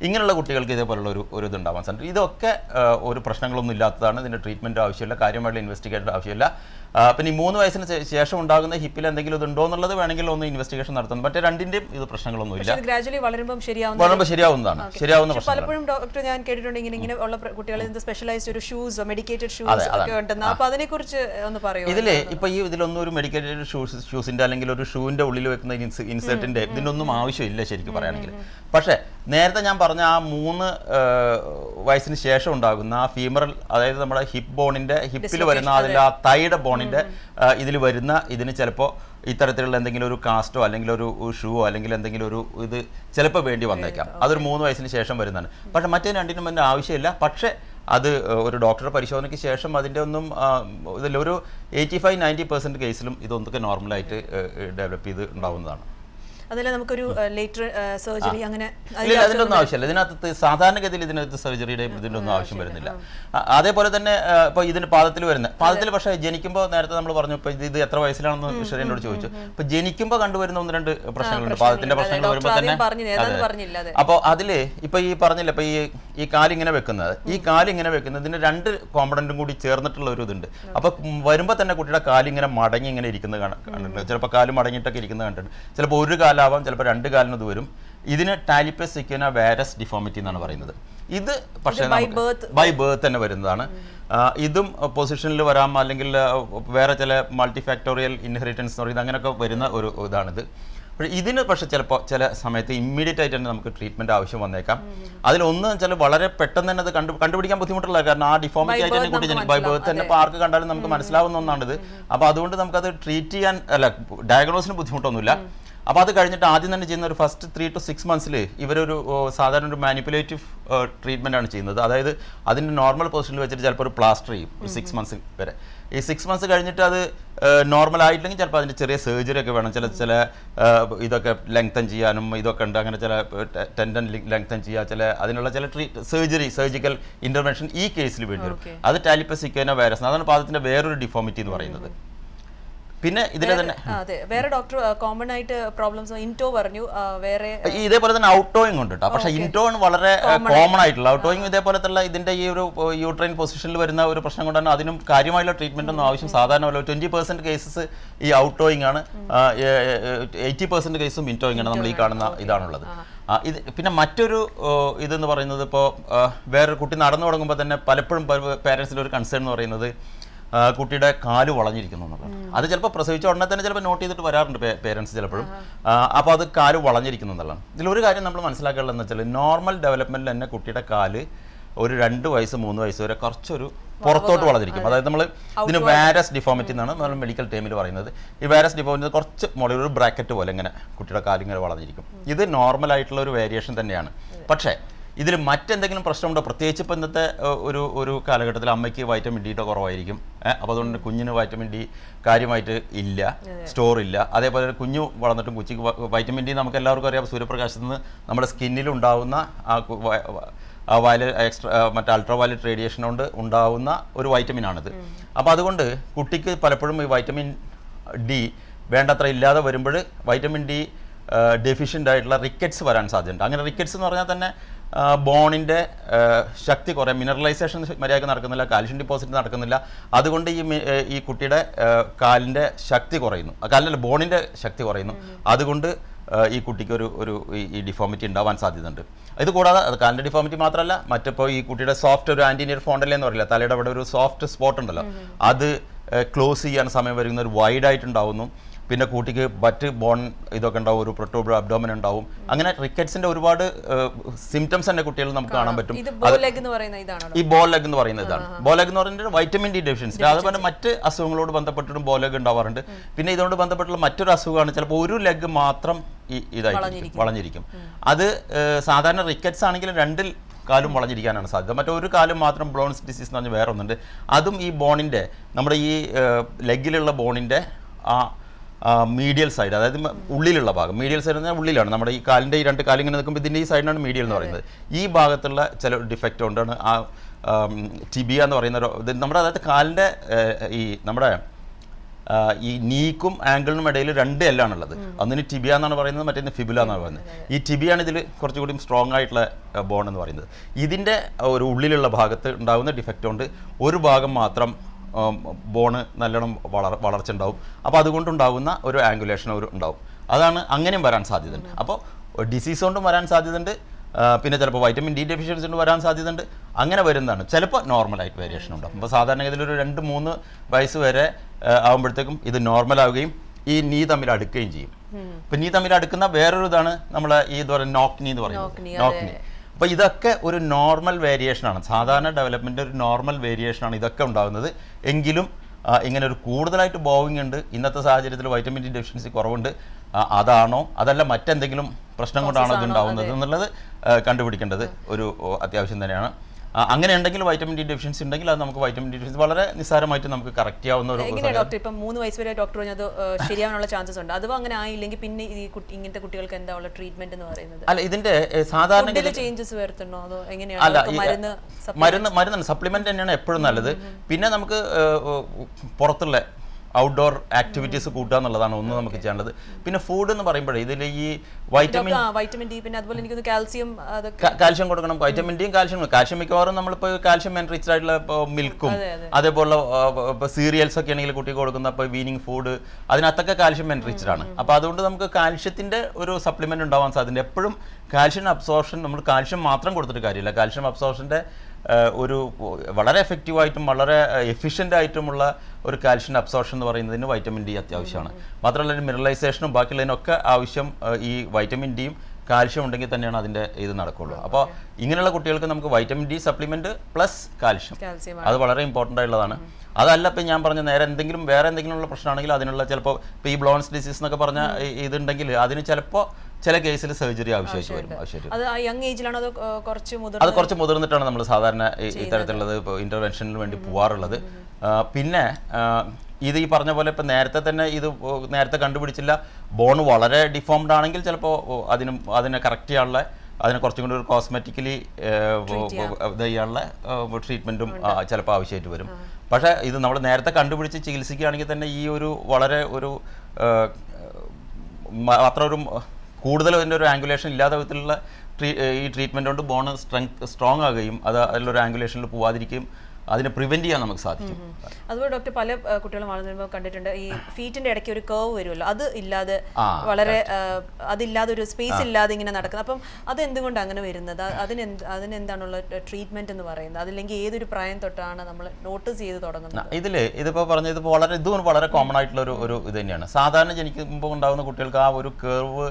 ഇങ്ങനെയുള്ള കുട്ടികൾക്ക് ഇതേപോലുള്ള ഒരു ഒരു ഇതുണ്ടാവാൻ സാധിക്കും ഇതൊക്കെ ആ, ഒരു പ്രശ്നങ്ങളൊന്നും ഇല്ലാത്തതാണ് ഇതിൻ്റെ ട്രീറ്റ്മെൻറ്റ് ആവശ്യമില്ല കാര്യമായിട്ടുള്ള ഇൻവെസ്റ്റിഗേഷൻ ആവശ്യമില്ല ആ, പിന്നെ ഈ മൂന്ന് വയസ്സിന് ശേ- ശേഷം ഉണ്ടാകുന്ന ഹിപ്പിൽ എന്തെങ്കിലും ഇത് ഉണ്ടോ എന്നുള്ളത് വേണമെങ്കിൽ ഒന്ന് ഇൻവെസ്റ്റിഗേഷൻ നടത്തുന്നു മറ്റേ രണ്ടിൻ്റെയും ഇത് പ്രശ്നങ്ങളൊന്നുമില്ല പക്ഷെ ഇത് ഗ്രാജുവലി വളരുമ്പം ശരിയാവുന്ന വളരുമ്പോൾ ശരിയാവുന്നതാണ് ശരിയാവുന്ന പക്ഷെ പ്രശ്നങ്ങൾ പലപ്പോഴും ഡോക്ടർ ഞാൻ കേട്ടിട്ടുണ്ട് ഇങ്ങനെ ഇങ്ങനെ ഉള്ള കുട്ടികൾ സ്പെഷ്യലൈസ്ഡ് ഒരു ഷൂസ് മെഡിക്കേറ്റഡ് അതെ, ഷൂസ് അതാണ്. ഒക്കെ ഉണ്ടെന്ന് അപ്പൊ അതിനെ കുറിച്ച് ഒന്ന് പറയൂ ഇതില് ഇപ്പൊ ഈ ഇതിലൊന്നും ഒരു മെഡിക്കൽ ഷൂസ് ഷൂസിന്റെ അല്ലെങ്കിൽ ഒരു ഷൂവിന്റെ ഉള്ളിൽ വെക്കുന്ന ഇൻസെർട്ടിന്റെ ഇതിനൊന്നും ആവശ്യമില്ല ശരിക്കും പറയുകയാണെങ്കിൽ പക്ഷേ നേരത്തെ ഞാൻ പറഞ്ഞ ആ മൂന്ന് ആ, വയസ്സിന് ശേഷം ഉണ്ടാകുന്ന ആ ഫീമറൽ അതായത് നമ്മുടെ ഹിപ്പ് ബോണിന്റെ ഹിപ്പിൽ വരുന്ന അതിൽ ആ തൈയുടെ ബോണിന്റെ ഇതിൽ വരുന്ന ഇതിന് ചിലപ്പോൾ ഇത്തരത്തിലുള്ള എന്തെങ്കിലും ഒരു കാസ്റ്റോ അല്ലെങ്കിൽ ഒരു ഷൂവോ അല്ലെങ്കിൽ എന്തെങ്കിലും ഒരു ഇത് ചിലപ്പോൾ വേണ്ടി വന്നേക്കാം അതൊരു മൂന്ന് വയസ്സിന് ശേഷം വരുന്നതാണ് പക്ഷേ മറ്റേ രണ്ടിനും അതിൻ്റെ ആവശ്യമില്ല പക്ഷേ അത് ഏഹ്, ഒരു ഡോക്ടറുടെ പരിശോധനയ്ക്ക് ശേഷം അതിൻ്റെ ഒന്നും ആ, ഇതിലൊരു എയ്റ്റി ഫൈവ് നയൻറ്റി പെർസെൻറ്റ് കേസിലും ഇതൊന്നൊക്കെ നോർമലായിട്ട് ഡെവലപ്പ് ചെയ്ത് ഉണ്ടാവുന്നതാണ് അതിൽ നമുക്കൊരു ലേറ്റർ സർജറി അങ്ങനെ ഇല്ല അതിൻ്റെ ഒന്നും ആവശ്യമില്ല ഇതിനകത്ത് സാധാരണഗതിയിൽ ഇതിനകത്ത് സർജറിയുടെ ഇതിൻ്റെ ഒന്നും ആവശ്യം വരുന്നില്ല ആ, അതേപോലെ തന്നെ ഇപ്പോൾ ഇതിന് പാദത്തിൽ വരുന്ന പാദത്തിൽ പക്ഷേ ജനിക്കുമ്പോൾ നേരത്തെ നമ്മൾ പറഞ്ഞു ഇപ്പോൾ ഇത് ഇത് എത്ര വയസ്സിലാണെന്ന് ഷെറിനോട് ചോദിച്ചു ഇപ്പോൾ ജനിക്കുമ്പോൾ കണ്ടുവരുന്ന ഒന്ന് രണ്ട് പ്രശ്നങ്ങളുണ്ട് പാദത്തിന്റെ പ്രശ്നങ്ങൾ വരുമ്പോൾ തന്നെ പറഞ്ഞു ഏതാന്ന് പറഞ്ഞില്ല അതെ അപ്പോൾ അതിൽ ഇപ്പോൾ ഈ പറഞ്ഞില്ല ഇപ്പോൾ ഈ ഈ കാലിങ്ങനെ വെക്കുന്നത് ഈ കാലിങ്ങനെ വെക്കുന്നതിന് രണ്ട് കോമ്പണൻറ്റും കൂടി ചേർന്നിട്ടുള്ള ഒരു ഇതുണ്ട് അപ്പോൾ വരുമ്പോൾ തന്നെ കുട്ടിയുടെ കാലിങ്ങനെ മടങ്ങി ഇങ്ങനെ ഇരിക്കുന്നത് കാണ- കണ്ടിട്ടുണ്ട് ചിലപ്പോൾ കാല് മടങ്ങിയിട്ടൊക്കെ ഇരിക്കുന്നത് കണ്ടിട്ടുണ്ട് ചിലപ്പോൾ ഒരു കാലാവാം ചിലപ്പോൾ രണ്ട് കാലിന് ഇത് വരും ഇതിന് ടാലിപ്പസ് സിക്വന വാരസ് ഡിഫോമിറ്റി എന്നാണ് പറയുന്നത് ഇത് പക്ഷേ by നമുക്ക് birth ബൈ ബേർത്ത് തന്നെ വരുന്നതാണ് ആ, ഇതും പൊസിഷനിൽ വരാം അല്ലെങ്കിൽ ആ, വേറെ ചില മൾട്ടി ഫാക്ടോറിയൽ ഇൻഹെറിറ്റൻസ് എന്ന് പറയുന്നത് അങ്ങനെയൊക്കെ വരുന്ന ഒരു ഇതാണിത് പക്ഷേ ഇതിന് പക്ഷേ ചിലപ്പോൾ ചില സമയത്ത് ഇമ്മീഡിയറ്റ് ആയിട്ട് തന്നെ നമുക്ക് ട്രീറ്റ്മെന്റ് ആവശ്യം വന്നേക്കാം അതിലൊന്ന് വെച്ചാൽ വളരെ പെട്ടെന്ന് തന്നെ അത് കണ്ടു കണ്ടുപിടിക്കാൻ ബുദ്ധിമുട്ടുള്ള കാരണം ആ ഡിഫോമിറ്റി ആയിട്ട് തന്നെ കുട്ടി ബൈ ബേർത്ത് തന്നെ ഇപ്പോൾ ആർക്ക് കണ്ടാലും നമുക്ക് മനസ്സിലാവുന്ന ഒന്നാണിത് അപ്പോൾ അതുകൊണ്ട് നമുക്കത് ട്രീറ്റ് ചെയ്യാൻ അല്ല ഡയഗ്നോസിന് ബുദ്ധിമുട്ടൊന്നുമില്ല അപ്പോൾ അത് കഴിഞ്ഞിട്ട് ആദ്യം തന്നെ ചെയ്യുന്ന ഒരു ഫസ്റ്റ് ത്രീ ടു സിക്സ് മന്ത്സിൽ ഇവരൊരു ഓ, സാധാരണ ഒരു മാനിപ്പുലേറ്റീവ് ട്രീറ്റ്മെൻ്റ് ആണ് ചെയ്യുന്നത് അതായത് അതിൻ്റെ നോർമൽ പൊസിഷനിൽ വെച്ചിട്ട് ചിലപ്പോൾ ഒരു പ്ലാസ്റ്റർ ചെയ്യും ഒരു സിക്സ് മന്ത്സ് വരെ ഈ സിക്സ് മന്ത്സ് കഴിഞ്ഞിട്ട് അത് നോർമൽ ആയില്ലെങ്കിൽ ചിലപ്പോൾ അതിൻ്റെ ചെറിയ സർജറി ഒക്കെ വേണം ചില ചില ആ, ഇതൊക്കെ ലെങ്തൻ ചെയ്യാനും ഇതൊക്കെ ഉണ്ട് അങ്ങനെ ചില ടെൻഡൻ ലെങ്തൻ ചെയ്യുക ചില അതിനുള്ള ചില ട്രീ സർജറി സർജിക്കൽ ഇൻ്റർവെൻഷൻ ഈ കേസിൽ വേണ്ടി വരും Okay. അത് ടാലിപ്പസിക്കോന വൈറസ് അതാണ് പാദത്തിൻ്റെ വേറൊരു ഡിഫോമിറ്റി എന്ന് പറയുന്നത് പിന്നെ ഇതിൽ തന്നെ ആ, അതെ വേറെ ഡോക്ടർ കോമൺ ആയിട്ട് പ്രോബ്ലംസ് ഇൻറ്റോ പറഞ്ഞു ആ, വേറെ ഈ ഇതേപോലെ തന്നെ ഔട്ടോയിങ് ഉണ്ട് കേട്ടോ പക്ഷേ ഇൻടോൺ വളരെ കോമൺ ആയിട്ടുള്ള ഔട്ടോയിങ് ഇതേപോലത്തുള്ള ഇതിന്റെ ഈ ഒരു യൂട്രൈൻ പൊസിഷനിൽ വരുന്ന ഒരു പ്രശ്നം കൊണ്ടാണ് അതിനും കാര്യമായുള്ള ട്രീറ്റ്മെന്റ് ഒന്നും ആവശ്യം സാധാരണ ട്വന്റി പെർസെന്റ് കേസസ് ഈ ഔട്ടോയിങ് ആണ് എയ്റ്റി പെർസെന്റ് കേസും ഇൻടോയിങ് ആണ് നമ്മൾ ഈ കാണുന്ന ഇതാണുള്ളത് ആ, ഇത് പിന്നെ മറ്റൊരു ഓ, ഇതെന്ന് പറയുന്നത് ഇപ്പോൾ വേറൊരു കുട്ടി നടന്നു തുടങ്ങുമ്പോൾ തന്നെ പലപ്പോഴും പേരൻസിൻ്റെ ഒരു കൺസേൺ എന്ന് പറയുന്നത് ആ, കുട്ടിയുടെ കാല് വളഞ്ഞിരിക്കുന്നു എന്നുള്ളത് അത് ചിലപ്പോൾ പ്രസവിച്ച ഉടനെ തന്നെ ചിലപ്പോൾ നോട്ട് ചെയ്തിട്ട് വരാറുണ്ട് പേരൻസ് ചിലപ്പോഴും അപ്പോൾ അത് കാല് വളഞ്ഞിരിക്കുന്നു എന്നുള്ളതാണ് ഇതിലൊരു കാര്യം നമ്മൾ മനസ്സിലാക്കാനുള്ളതെന്ന് വെച്ചാൽ നോർമൽ ഡെവലപ്മെൻറ്റിൽ തന്നെ കുട്ടിയുടെ കാല് ഒരു രണ്ട് വയസ്സ് മൂന്ന് വയസ്സ് വരെ കുറച്ചൊരു പുറത്തോട്ട് വളഞ്ഞിരിക്കും അതായത് നമ്മൾ ഇതിന് വാരസ് ഡിഫോമിറ്റി എന്നാണ് നമ്മൾ മെഡിക്കൽ ടൈമിൽ പറയുന്നത് ഈ വാരസ് ഡിഫോമിറ്റി കുറച്ച് മുകളിൽ ഒരു ബ്രാക്കറ്റ് പോലെ ഇങ്ങനെ കുട്ടിയുടെ കാലിങ്ങനെ വളഞ്ഞിരിക്കും ഇത് നോർമൽ ആയിട്ടുള്ള ഒരു വേരിയേഷൻ തന്നെയാണ് പക്ഷേ ഇതിൽ മറ്റെന്തെങ്കിലും പ്രശ്നമുണ്ടോ പ്രത്യേകിച്ച് ഇപ്പോൾ ഇന്നത്തെ ഏഹ്, ഒരു ഒരു കാലഘട്ടത്തിൽ അമ്മയ്ക്ക് വൈറ്റമിൻ ഡിയുടെ കുറവായിരിക്കും ഏഹ്, അപ്പോൾ അതുകൊണ്ട് കുഞ്ഞിന് വൈറ്റമിൻ ഡി കാര്യമായിട്ട് ഇല്ല സ്റ്റോർ ഇല്ല അതേപോലെ ഒരു കുഞ്ഞു വളർന്നിട്ടും കുച്ചിക്ക് വ- വൈറ്റമിൻ ഡി നമുക്ക് എല്ലാവർക്കും അറിയാം സൂര്യപ്രകാശത്തിൽ നിന്ന് നമ്മുടെ സ്കിന്നിൽ ഉണ്ടാവുന്ന ആ കു- വ- വ- ആ വയല എക്സ്ട്രാ മറ്റേ അൾട്രാ വയലറ്റ് റേഡിയേഷൻ കൊണ്ട് ഉണ്ടാവുന്ന ഒരു വൈറ്റമിൻ ആണിത് അപ്പോൾ അതുകൊണ്ട് കുട്ടിക്ക് പലപ്പോഴും ഈ വൈറ്റമിൻ ഡി വേണ്ടത്ര ഇല്ലാതെ വരുമ്പോൾ വൈറ്റമിൻ ഡി ഡെഫിഷ്യൻ്റ് ആയിട്ടുള്ള റിക്കറ്റ്സ് വരാൻ സാധ്യതയുണ്ട് അങ്ങനെ റിക്കറ്റ്സ് എന്ന് പറഞ്ഞാൽ തന്നെ ബോണിൻ്റെ ശക്തി കുറേ മിനറലൈസേഷൻ മര്യാദയ്ക്ക് നടക്കുന്നില്ല കാൽഷ്യം ഡിപ്പോസിറ്റ് നടക്കുന്നില്ല അതുകൊണ്ട് ഈ മി- ഏഹ് ഈ കുട്ടിയുടെ കാലിൻ്റെ ശക്തി കുറയുന്നു ആ കാലിൻ്റെ ബോണിൻ്റെ ശക്തി കുറയുന്നു അതുകൊണ്ട് ഏഹ് ഈ കുട്ടിക്ക് ഒരു ഒരു ഈ- ഈ ഡിഫോമിറ്റി ഉണ്ടാവാൻ സാധ്യതയുണ്ട് ഇത് കൂടാതെ അത് കാലിൻ്റെ ഡിഫോമിറ്റി മാത്രമല്ല മറ്റിപ്പോൾ ഈ കുട്ടിയുടെ സോഫ്റ്റ് ഒരു ആൻറ്റീനിയർ ഫോണ്ടല്ലേ എന്ന് പറയില്ല തലയുടെ അവിടെ ഒരു സോഫ്റ്റ് സ്പോട്ട് ഉണ്ടല്ലോ അത് ക്ലോസ് ചെയ്യാൻ സമയം വരുന്ന ഒരു വൈഡ് ആയിട്ടുണ്ടാവുന്നു പിന്നെ കുട്ടിക്ക് മറ്റ് ബോൺ ഇതൊക്കെ ഉണ്ടാവും ഒരു പ്രൊട്ടോബ്രോ അബ്ഡോമൻ ഉണ്ടാവും അങ്ങനെ റിക്കറ്റ്സിന്റെ ഒരുപാട് സിംറ്റംസ് തന്നെ കുട്ടികളിൽ നമുക്ക് കാണാൻ പറ്റും ഇത് ബോ ലെഗ് എന്ന് പറയുന്ന ഇതാണോ ഈ ബോൾ ലെഗ് എന്ന് പറയുന്നത് ഇതാണ് ബോൾ ലെഗ് എന്ന് പറയുന്നത് വൈറ്റമിൻ ഡി ഡെഫിഷ്യൻസി അതുപോലെ മറ്റ് അസുഖങ്ങളോട് ബന്ധപ്പെട്ടിട്ടും ബോൾ ലെഗ് ഉണ്ടാവാറുണ്ട് പിന്നെ ഇതുകൊണ്ട് ബന്ധപ്പെട്ടുള്ള മറ്റൊരു അസുഖമാണ് ചിലപ്പോൾ ഒരു ലെഗ് മാത്രം ഈ ഇതായിരിക്കും വളഞ്ഞിരിക്കും അത് ഏഹ്, സാധാരണ റിക്കറ്റ്സ് ആണെങ്കിലും രണ്ടിൽ കാലും വളഞ്ഞിരിക്കാനാണ് സാധ്യത മറ്റൊരു കാലും മാത്രം ബ്ലോൺസ് ഡിസീസ് എന്ന് പറഞ്ഞാൽ വേറെ ഒന്നുണ്ട് അതും ഈ ബോണിൻ്റെ നമ്മുടെ ഈ ലെഗിലുള്ള ബോണിൻ്റെ ആ മീഡിയൽ സൈഡ് അതായത് മ- ഉള്ളിലുള്ള ഭാഗം മീഡിയൽ സൈഡ് എന്ന് പറഞ്ഞാൽ ഉള്ളിലാണ് നമ്മുടെ ഈ കാലിൻ്റെ ഈ രണ്ട് കാലിങ്ങനെ നിൽക്കുമ്പോൾ ഇതിൻ്റെ ഈ സൈഡിനാണ് മീഡിയൽ എന്ന് പറയുന്നത് ഈ ഭാഗത്തുള്ള ചില ഡിഫക്റ്റ് കൊണ്ടാണ് ആ ടിബിയ എന്ന് പറയുന്ന ഒരു ഇത് നമ്മുടെ അതായത് കാലിൻ്റെ ഏഹ്, ഈ നമ്മുടെ ആ, ഈ നീക്കും ആംഗിളിനും ഇടയിൽ രണ്ട് എല്ലാണുള്ളത് ഒന്നിന് ടിബിയ എന്നാണ് പറയുന്നത് മറ്റേന്ന് ഫിബുല എന്നാണ് പറയുന്നത് ഈ ടിബിയാണ് ഇതിൽ കുറച്ചുകൂടി സ്ട്രോങ് ആയിട്ടുള്ള ബോൺ എന്ന് പറയുന്നത് ഇതിൻ്റെ ഒരു ഉള്ളിലുള്ള ഭാഗത്ത് ഉണ്ടാകുന്ന ഡിഫക്റ്റ് കൊണ്ട് ഒരു ഭാഗം മാത്രം ബോണ് നല്ലോണം വളർ വളർച്ച ഉണ്ടാവും അപ്പോൾ അതുകൊണ്ടുണ്ടാകുന്ന ഒരു ആംഗുലേഷൻ ഒരു ഉണ്ടാവും അതാണ് അങ്ങനെയും വരാൻ സാധ്യതയുണ്ട് അപ്പോൾ ഡിസീസ് കൊണ്ടും വരാൻ സാധ്യതയുണ്ട് ആ, പിന്നെ ചിലപ്പോൾ വൈറ്റമിൻ ഡി ഡെഫിഷ്യൻസി കൊണ്ട് വരാൻ സാധ്യതയുണ്ട് അങ്ങനെ വരുന്നതാണ് ചിലപ്പോൾ നോർമലായിട്ട് വേരിയേഷൻ ഉണ്ടാവും അപ്പോൾ സാധാരണഗതിയിൽ ഒരു രണ്ട് മൂന്ന് വയസ്സ് വരെ ആ, ആകുമ്പോഴത്തേക്കും ഇത് നോർമൽ ആവുകയും ഈ നീ തമ്മിൽ അടുക്കുകയും ചെയ്യും ഇപ്പം നീ തമ്മിൽ അടുക്കുന്ന വേറൊരു ഇതാണ് നമ്മളെ ഈ എന്താ പറയുക നോക്ക് നീ എന്ന് Knock knee, പറയുന്നത് നോക്ക് നീ അപ്പോൾ ഇതൊക്കെ ഒരു നോർമൽ വേരിയേഷൻ ആണ് സാധാരണ ഡെവലപ്മെന്റ് ഒരു നോർമൽ വേരിയേഷൻ ആണ് ഇതൊക്കെ ഉണ്ടാകുന്നത് എങ്കിലും ആ, ഇങ്ങനെ ഒരു കൂടുതലായിട്ട് ബോവിങ് ഉണ്ട് ഇന്നത്തെ സാഹചര്യത്തിൽ വൈറ്റമിൻ ഡി ഡെഫിഷ്യൻസി കുറവുണ്ട് ആ, അതാണോ അതല്ല മറ്റെന്തെങ്കിലും പ്രശ്നം കൊണ്ടാണോ ഇത് ഉണ്ടാവുന്നത് എന്നുള്ളത് ആ, കണ്ടുപിടിക്കേണ്ടത് ഒരു ഓ, അത്യാവശ്യം തന്നെയാണ് ആ, അങ്ങനെ ഉണ്ടെങ്കിൽ വൈറ്റമിൻ ഡി ഡെഫിഷ്യൻസി ഉണ്ടെങ്കിൽ അത് നമുക്ക് വൈറ്റമിൻ ഡി ഡെഫിഷ്യൻസി വളരെ നിസ്സാരമായിട്ട് നമുക്ക് കറക്റ്റ് ചെയ്യാവുന്ന ഒരു എങ്ങനെയാ ഡോക്ടർ ഇപ്പം മൂന്ന് വയസ്സ് വരെ ഡോക്ടർ പറഞ്ഞത് ഏഹ്, ശരിയാവാനുള്ള ചാൻസസ് ഉണ്ട് അഥവാ അങ്ങനെ ആയില്ലെങ്കിൽ പിന്നെ ഈ കുട്ടി ഇങ്ങനത്തെ കുട്ടികൾക്ക് എന്താ ഉള്ള ട്രീറ്റ്മെന്റ് എന്ന് പറയുന്നത് അല്ല ഇതിന്റെ ഏ, സാധാരണ ഫുഡിൽ ചേഞ്ചസ് വരുത്തണോ അതോ അല്ല എങ്ങനെയാണ് ഈ, മരുന്ന് മരുന്ന് മരുന്ന് സപ്ലിമെന്റ് തന്നെയാണ് എപ്പോഴും നല്ലത് പിന്നെ നമുക്ക് ഏഹ്, ഏഹ്, പുറത്തുള്ള ഔട്ട്ഡോർ ആക്ടിവിറ്റീസ് കൂട്ടുക എന്നുള്ളതാണ് ഒന്ന് നമുക്ക് ചെയ്യാനുള്ളത് പിന്നെ ഫുഡ് എന്ന് പറയുമ്പോഴേ ഇതിൽ ഈ വൈറ്റമിൻ ഡോക്ടർ വൈറ്റമിൻ ഡി പിന്നെ അതുപോലെ എനിക്ക് കാൽസ്യം അതൊക്കെ കാൽഷ്യം കൊടുക്കണം വൈറ്റമിൻ ഡിയും കാൽഷ്യം കാൽഷ്യം മിക്കവാറും നമ്മളിപ്പോൾ കാൽഷ്യം എൻറിച്ച്ഡ് ആയിട്ടുള്ള ഇപ്പോൾ മിൽക്കും അതേപോലെ ഇപ്പോൾ സീരിയൽസ് ഒക്കെ ആണെങ്കിൽ കുട്ടിക്ക് കൊടുക്കുന്ന ഇപ്പോൾ വീനിങ് ഫുഡ് അതിനകത്തൊക്കെ കാൽഷ്യം എൻറിച്ച്ഡ് ആണ് അപ്പോൾ അതുകൊണ്ട് നമുക്ക് കാൽഷ്യത്തിൻ്റെ ഒരു സപ്ലിമെന്റ് ഉണ്ടാവാൻ സാധ്യത എപ്പോഴും കാൽഷ്യം അബ്സോർഷൻ നമ്മൾ കാൽഷ്യം മാത്രം കൊടുത്തിട്ട് കാര്യമില്ല കാൽഷ്യം അബ്സോർഷൻ്റെ ഒരു വളരെ എഫക്റ്റീവായിട്ടും വളരെ എഫിഷ്യൻ്റ് ആയിട്ടുമുള്ള ഒരു കാൽഷ്യം അബ്സോർഷൻ എന്ന് പറയുന്നതിന് വൈറ്റമിൻ ഡി അത്യാവശ്യമാണ് മാത്രമല്ല മിനറലൈസേഷനും ബാക്കിയുള്ളതിനൊക്കെ ആവശ്യം ആ, ഈ വൈറ്റമിൻ ഡിയും കാൽഷ്യം ഉണ്ടെങ്കിൽ തന്നെയാണ് അതിൻ്റെ ഇത് നടക്കുള്ളൂ അപ്പോൾ ഇങ്ങനെയുള്ള കുട്ടികൾക്ക് നമുക്ക് vitamin D supplement plus calcium calcium അത് വളരെ ഇമ്പോർട്ടൻ്റ് ആയിട്ടുള്ളതാണ് അതല്ല ഇപ്പം ഞാൻ പറഞ്ഞ നേരെ എന്തെങ്കിലും വേറെ എന്തെങ്കിലും ഉള്ള പ്രശ്നമാണെങ്കിൽ അതിനുള്ള ചിലപ്പോൾ ഇപ്പോൾ ഈ ബ്ലോൺസ് ഡിസീസ് എന്നൊക്കെ പറഞ്ഞ ഈ- ഇതുണ്ടെങ്കിൽ അതിന് ചിലപ്പോൾ ചില കേസിൽ സർജറി ആവശ്യമായിട്ട് വരും ആവശ്യമായിട്ട് വരും. അത് യങ് ഏജിലാണോ അതോ ഏഹ്, കുറച്ച് അത് മുതിർന്ന കുറച്ച് മുതിർന്നിട്ടാണ് നമ്മൾ സാധാരണ ഈ- ഇത്തരത്തിലുള്ളത് ഇപ്പോൾ ഇന്റർവെൻഷനിന് വേണ്ടി പോവാറുള്ളത് ആ, പിന്നെ ആ, ഇത് ഈ പറഞ്ഞ പോലെ ഇപ്പം നേരത്തെ തന്നെ ഇത് ഓ, നേരത്തെ കണ്ടുപിടിച്ചില്ല ബോൺ വളരെ ഡിഫോംഡ് ആണെങ്കിൽ ചിലപ്പോൾ അതിനും അതിനെ കറക്റ്റ് ചെയ്യാനുള്ള അതിനെ കുറച്ചും കൂടി ഒരു കോസ്മെറ്റിക്കലി ഇത് ചെയ്യാനുള്ള ട്രീറ്റ്മെൻറ്റും ചിലപ്പോൾ ആവശ്യമായിട്ട് വരും പക്ഷേ ഇത് നമ്മൾ നേരത്തെ കണ്ടുപിടിച്ച് ചികിത്സിക്കുകയാണെങ്കിൽ തന്നെ ഈ ഒരു വളരെ ഒരു ആ, മ- അത്ര ഒരു മ- കൂടുതൽ അതിൻ്റെ ഒരു ആംഗുലേഷൻ ഇല്ലാത്ത വിധത്തിലുള്ള ട്രീ ഈ ട്രീറ്റ്മെൻറ്റ് കൊണ്ട് ബോൺ സ്ട്രെങ്ത് സ്ട്രോങ് ആകുകയും അത് അതിലൊരു ആംഗുലേഷനിൽ പോവാതിരിക്കുകയും അതിനെ പ്രിവെൻറ്റ് ചെയ്യാൻ നമുക്ക് സാധിക്കും അതുപോലെ ഡോക്ടർ പല ഏഹ്, കുട്ടികളും വളർന്നു കണ്ടിട്ടുണ്ട് ഈ ഫീറ്റിന്റെ ഇടയ്ക്ക് ഒരു കേവ് വരുമല്ലോ അത് ഇല്ലാതെ ആ, വളരെ ഏഹ്, അതില്ലാതെ ഒരു സ്പേസ് ഇല്ലാതെ ഇങ്ങനെ നടക്കുന്നത് അപ്പം അത് എന്തുകൊണ്ട് അങ്ങനെ വരുന്നത് അ- അതിനെന്ത് അതിനെന്താണുള്ള ട്രീറ്റ്മെന്റ് എന്ന് പറയുന്നത് അതില്ലെങ്കിൽ ഏതൊരു പ്രായം തൊട്ടാണ് നമ്മൾ നോട്ടീസ് ചെയ്ത് തുടങ്ങുന്നത് ഇതിൽ ഇതിപ്പോൾ പറഞ്ഞ ഇതിപ്പോൾ വളരെ ഇതും വളരെ കോമൺ ആയിട്ടുള്ള ഒരു ഒരു ഇത് തന്നെയാണ് സാധാരണ ജനിക്കുമ്പോൾ ഉണ്ടാകുന്ന കുട്ടികൾക്ക് ആ ഒരു കേർവ്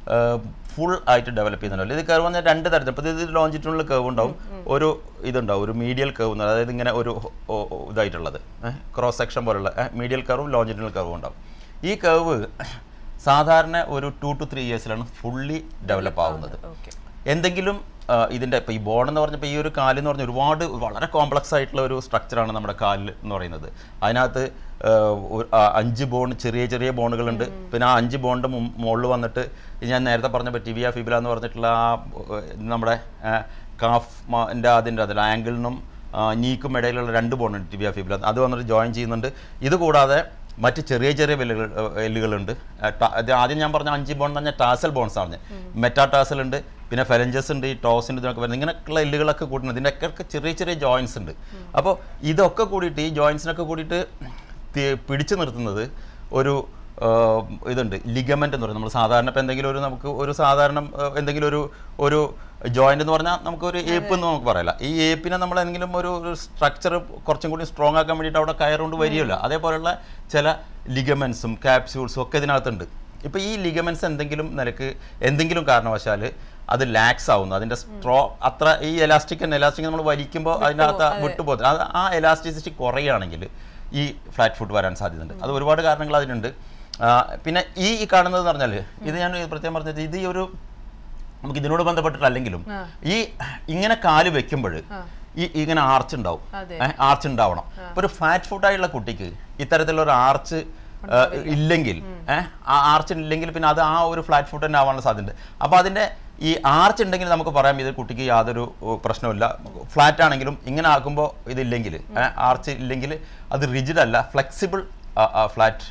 ഫുൾ ആയിട്ട് ഡെവലപ്പ് ചെയ്യുന്നുണ്ടല്ലോ ഇത് കർവ് പറഞ്ഞാൽ രണ്ട് തരത്തിൽ ഇപ്പോൾ ഇത് ലോഞ്ചിറ്റുള്ള കേർവ് ഉണ്ടാവും ഒരു ഇതുണ്ടാവും ഒരു മീഡിയൽ കേർവ് എന്ന് പറയുന്നത് അതായത് ഇങ്ങനെ ഒരു ഓ- ഓ- ഇതായിട്ടുള്ളത് ക്രോസ് സെക്ഷൻ പോലുള്ള മീഡിയൽ കർവും ലോഞ്ചിറ്റുള്ള കർവും ഉണ്ടാവും ഈ കേർവ് സാധാരണ ഒരു ടു ടു ത്രീ ഇയേഴ്സിലാണ് ഫുള്ളി ഡെവലപ്പ് ആവുന്നത് ഓക്കെ എന്തെങ്കിലും ആ, ഇതിൻ്റെ ഇപ്പോൾ ഈ ബോൺ എന്ന് പറഞ്ഞപ്പോൾ ഈ ഒരു കാല് എന്ന് പറഞ്ഞാൽ ഒരുപാട് വളരെ കോംപ്ലക്സ് ആയിട്ടുള്ള ഒരു സ്ട്രക്ചറാണ് നമ്മുടെ കാലിൽ എന്ന് പറയുന്നത് അതിനകത്ത് ആ, ഒരു- ആ, അഞ്ച് ബോൺ ചെറിയ ചെറിയ ബോണുകളുണ്ട് പിന്നെ ആ അഞ്ച് ബോണിൻ്റെ മുകളിൽ വന്നിട്ട് ഇത് ഞാൻ നേരത്തെ പറഞ്ഞ ടിവിയ ഫിബില എന്ന് പറഞ്ഞിട്ടുള്ള ആ ഏ, നമ്മുടെ കാഫ് എൻ്റെ അതിൻ്റെ അതിൽ ആംഗിളിനും നീക്കും ഇടയിലുള്ള രണ്ട് ബോണുണ്ട് ടിവിയ ഫിബില അത് വന്നിട്ട് ജോയിൻ ചെയ്യുന്നുണ്ട് ഇത് കൂടാതെ മറ്റ് ചെറിയ ചെറിയ വെല്ലുകൾ എല്ലുകളുണ്ട് ആ, ട- ഇത് ആദ്യം ഞാൻ പറഞ്ഞ അഞ്ച് ബോൺ എന്ന് പറഞ്ഞാൽ ടാസൽ ബോൺസ് ആണ് മെറ്റാടാസൽ ഉണ്ട് പിന്നെ ഫെലഞ്ചസ് ഉണ്ട് ഈ ടോസിൻ്റെ ഇതൊക്കെ വരുന്നത് ഇങ്ങനെയൊക്കെയുള്ള എല്ലുകളൊക്കെ കൂട്ടുന്നത് ഇതിൻ്റെയൊക്കെ ചെറിയ ചെറിയ ജോയിൻസ് ഉണ്ട് അപ്പോൾ ഇതൊക്കെ കൂടിയിട്ട് ഈ ജോയിൻസിനൊക്കെ കൂടിയിട്ട് തി- പിടിച്ചു നിർത്തുന്നത് ഒരു ആ, ഇതുണ്ട് ലിഗമെന്റ് എന്ന് പറയുന്നത് നമ്മൾ സാധാരണ ഇപ്പം എന്തെങ്കിലും ഒരു നമുക്ക് ഒരു സാധാരണ ആ, എന്തെങ്കിലും ഒരു ഒരു ജോയിന്റ് എന്ന് പറഞ്ഞാൽ നമുക്ക് ഒരു ഏപ്പ് എന്ന് നമുക്ക് പറയില്ല ഈ ഏപ്പിനെ നമ്മൾ എന്തെങ്കിലും ഒരു സ്ട്രക്ചർ കുറച്ചും കൂടി സ്ട്രോങ് ആക്കാൻ വേണ്ടിയിട്ട് അവിടെ കയറുകൊണ്ട് വരികയില്ല അതേപോലെയുള്ള ചില ലിഗമെന്റ്സും ക്യാപ്സ്യൂൾസും ഒക്കെ ഇതിനകത്തുണ്ട് ഇപ്പോൾ ഈ ലിഗമെന്റ്സ് എന്തെങ്കിലും നിലക്ക് എന്തെങ്കിലും കാരണവശാൽ അത് ലാക്സ് ആവുന്നു അതിൻ്റെ സ്ട്രോ അത്ര ഈ എലാസ്റ്റിക് എലാസ്റ്റിക് നമ്മൾ വലിക്കുമ്പോൾ അതിനകത്ത് വിട്ടുപോകുന്നത് അത് ആ എലാസ്റ്റിസിറ്റി കുറയുകയാണെങ്കിൽ ഈ ഫ്ലാറ്റ് ഫുഡ് വരാൻ സാധ്യതയുണ്ട് അത് ഒരുപാട് കാരണങ്ങൾ അതിനുണ്ട് ആ, പിന്നെ ഈ ഈ കാണുന്നത് എന്ന് പറഞ്ഞാൽ ഇത് ഞാൻ പ്രത്യേകം പറഞ്ഞത് ഇത് ഈ ഒരു നമുക്ക് ഇതിനോട് ബന്ധപ്പെട്ടിട്ടല്ലെങ്കിലും ഈ ഇങ്ങനെ കാല് വെക്കുമ്പോൾ ഈ ഇങ്ങനെ ആർച്ച് ഉണ്ടാവും അതെ. ആർച്ച് ഉണ്ടാവണം ഇപ്പൊ ഒരു ഫ്ലാറ്റ് ഫുഡ് ആയിട്ടുള്ള കുട്ടിക്ക് ഇത്തരത്തിലുള്ള ഒരു ആർച്ച് ഇല്ലെങ്കിൽ ഏഹ് ആ ആർച്ച് ഇല്ലെങ്കിൽ പിന്നെ അത് ആ ഒരു ഫ്ലാറ്റ് ഫുഡ് തന്നെ ആവാനുള്ള സാധ്യതയുണ്ട് അപ്പോൾ അതിന്റെ ഈ ആർച്ച് ഉണ്ടെങ്കിൽ നമുക്ക് പറയാം ഇത് കുട്ടിക്ക് യാതൊരു ഏഹ്, പ്രശ്നവുമില്ല ഫ്ലാറ്റ് ആണെങ്കിലും ഇങ്ങനെ ആക്കുമ്പോൾ ഇതില്ലെങ്കിൽ ആർച്ച് ഇല്ലെങ്കിൽ അത് റിജിഡ് അല്ല ഫ്ലെക്സിബിൾ ഫ്ലാറ്റ്